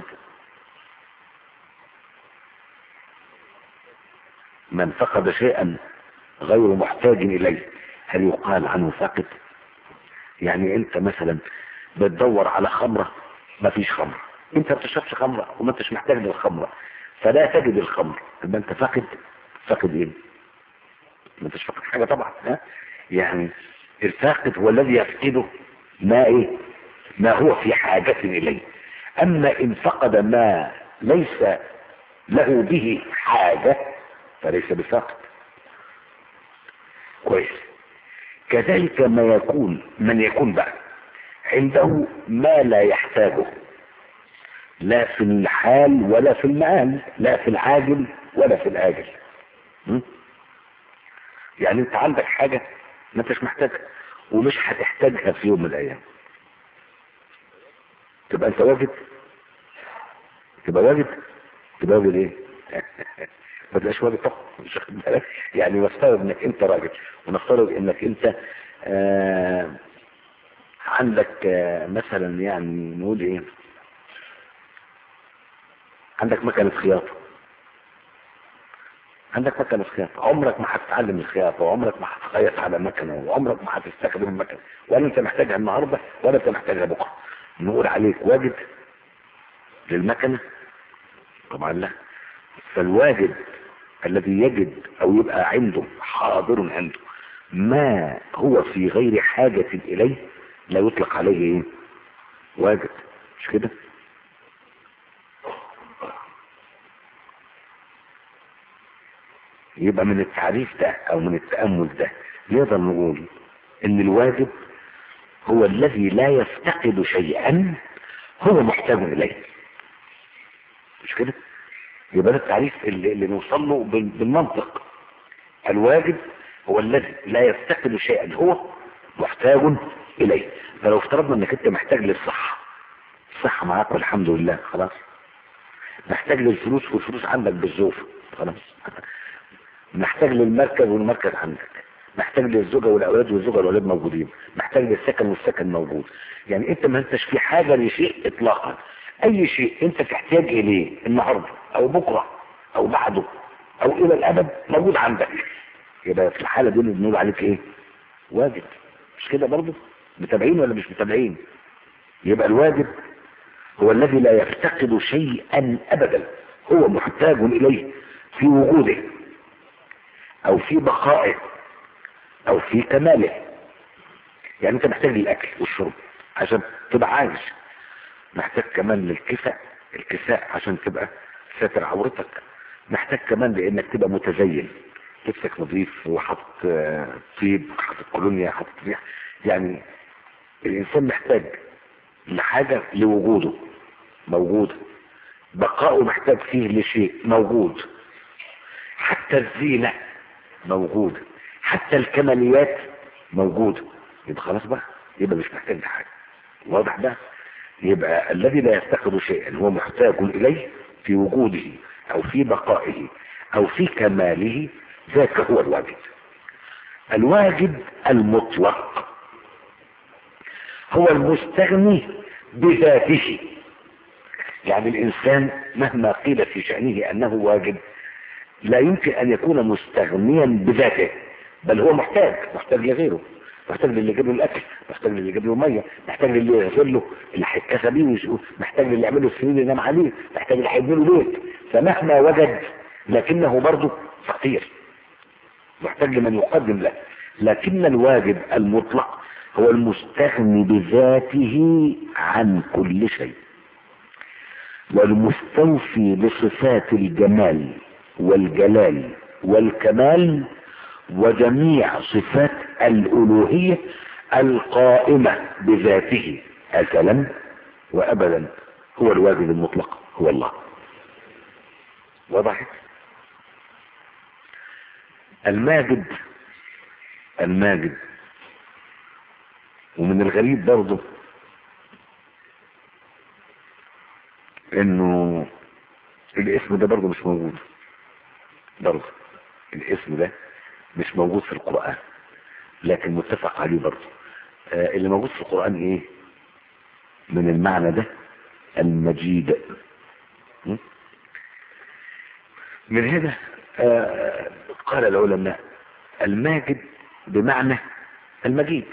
من فقد شيئا غير محتاج اليه هل يقال عنه فاقد يعني انت مثلا بتدور على خمرة ما فيش خمرة انت ما بتشربش خمرة وما انتش محتاج للخمرة فلا تجد الخمر يبقى انت فاقد فاقد ايه ما انتش فاقد حاجة طبعا ها يعني الفاقد هو الذي يفقده ما ايه ما هو في حاجة اليه اما ان فقد ما ليس له به حاجة فليس بفاقد كويس كذلك ما يكون من يكون بقى عنده ما لا يحتاجه لا في الحال ولا في المآل لا في العاجل ولا في الآجل م? يعني انت عندك حاجة ما انتش محتاجها ومش هتحتاجها في يوم من الايام تبقى انت واجد تبقى واجد تبقى واجد ايه ما تبقاش واجد طبعا مش واخد بالك يعني نفترض انك انت راجل ونفترض انك انت آه عندك آه مثلا يعني نقول ايه عندك مكنة خياطة عندك مكنة خياطة عمرك ما هتتعلم الخياطة وعمرك ما هتخيط على مكنة وعمرك ما هتستخدم المكنة ولا انت محتاجها النهاردة ولا انت محتاجها بكرة نقول عليك واجد للمكنة طبعا لا فالواجد الذي يجد او يبقى عنده حاضر عنده ما هو في غير حاجة اليه لا يطلق عليه ايه واجد مش كده يبقى من التعريف ده او من التأمل ده نقدر نقول ان الواجب هو الذي لا يفتقد شيئا هو محتاج اليه مش كده يبقى ده التعريف اللي, اللي نوصل له بالمنطق الواجب هو الذي لا يفتقد شيئا هو محتاج اليه فلو افترضنا انك انت محتاج للصحة الصحة معاك والحمد لله خلاص محتاج للفلوس والفلوس عندك بالزوف خلاص محتاج للمركز والمركز عندك محتاج للزوجة والأولاد والزوجة والأولاد موجودين محتاج للسكن والسكن موجود يعني انت ما انتش في حاجة لشيء اطلاقا اي شيء انت تحتاج اليه النهاردة او بكرة او بعده او الى الابد موجود عندك يبقى في الحالة دي بنقول عليك ايه واجب مش كده برضه متابعين ولا مش متابعين يبقى الواجب هو الذي لا يفتقد شيئا ابدا هو محتاج اليه في وجوده او في بقائه او في كماله يعني انت محتاج للاكل والشرب عشان تبقى عايش محتاج كمان للكفاء الكساء عشان تبقى ساتر عورتك محتاج كمان لانك تبقى متزين لبسك نظيف وحاطط طيب حاطط كولونيا حاطط ريح يعني الانسان محتاج لحاجة لوجوده موجودة بقاؤه محتاج فيه لشيء موجود حتى الزينة موجودة حتى الكماليات موجودة يبقى خلاص بقى يبقى مش محتاج لحاجة واضح ده يبقى الذي لا يفتقد شيئا هو محتاج إليه في وجوده أو في بقائه أو في كماله ذاك هو الواجب الواجب المطلق هو المستغني بذاته يعني الإنسان مهما قيل في شأنه أنه واجب لا يمكن أن يكون مستغنيا بذاته بل هو محتاج محتاج لغيره محتاج للي يجيب له الاكل محتاج للي يجيب له ميه محتاج للي يغفر له اللي هيتكسى بيه محتاج للي يعمل له السرير اللي ينام عليه محتاج اللي هيبني له بيت فمهما وجد لكنه برضه فقير محتاج لمن يقدم له لكن الواجب المطلق هو المستغني بذاته عن كل شيء والمستوفي بصفات الجمال والجلال والكمال وجميع صفات الألوهية القائمة بذاته أزلا وأبدا هو الواجب المطلق هو الله وضحت الماجد الماجد ومن الغريب برضه انه الاسم ده برضه مش موجود برضه الاسم ده مش موجود في القرآن لكن متفق عليه برضه آه اللي موجود في القرآن ايه من المعنى ده المجيد م? من هنا آه قال العلماء الماجد بمعنى المجيد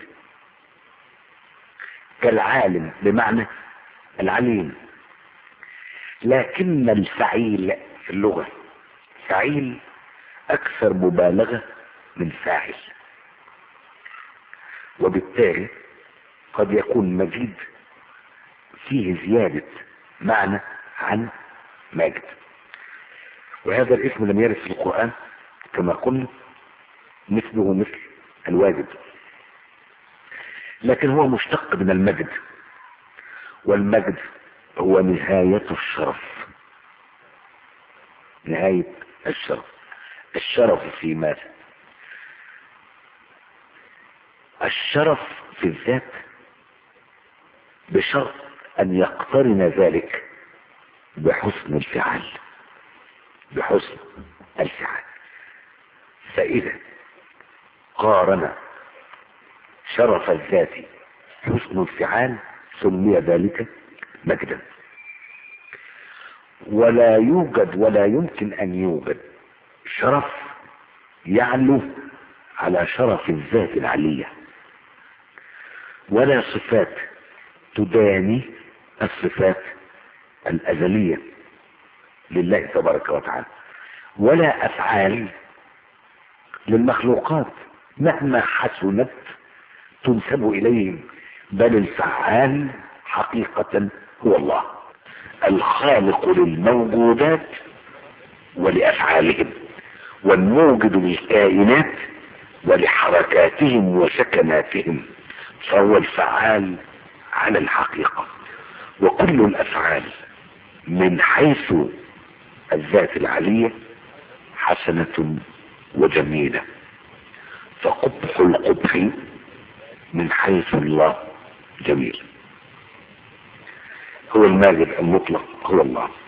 كالعالم بمعنى العليم لكن الفعيل في اللغة فعيل أكثر مبالغة من فاعل وبالتالي قد يكون مجيد فيه زيادة معنى عن ماجد وهذا الاسم لم يرد في القرآن كما قلنا مثله مثل الواجد لكن هو مشتق من المجد والمجد هو نهاية الشرف نهاية الشرف الشرف في ماذا الشرف في الذات بشرط ان يقترن ذلك بحسن الفعال بحسن الفعال فاذا قارن شرف الذات حسن الفعال سمي ذلك مجدا ولا يوجد ولا يمكن ان يوجد شرف يعلو على شرف الذات العلية ولا صفات تداني الصفات الأزلية لله تبارك وتعالى ولا أفعال للمخلوقات مهما حسنت تنسب إليهم بل الفعال حقيقة هو الله الخالق للموجودات ولأفعالهم والموجد للكائنات ولحركاتهم وسكناتهم فهو الفعال على الحقيقة وكل الأفعال من حيث الذات العلية حسنة وجميلة فقبح القبح من حيث الله جميل هو الماجد المطلق هو الله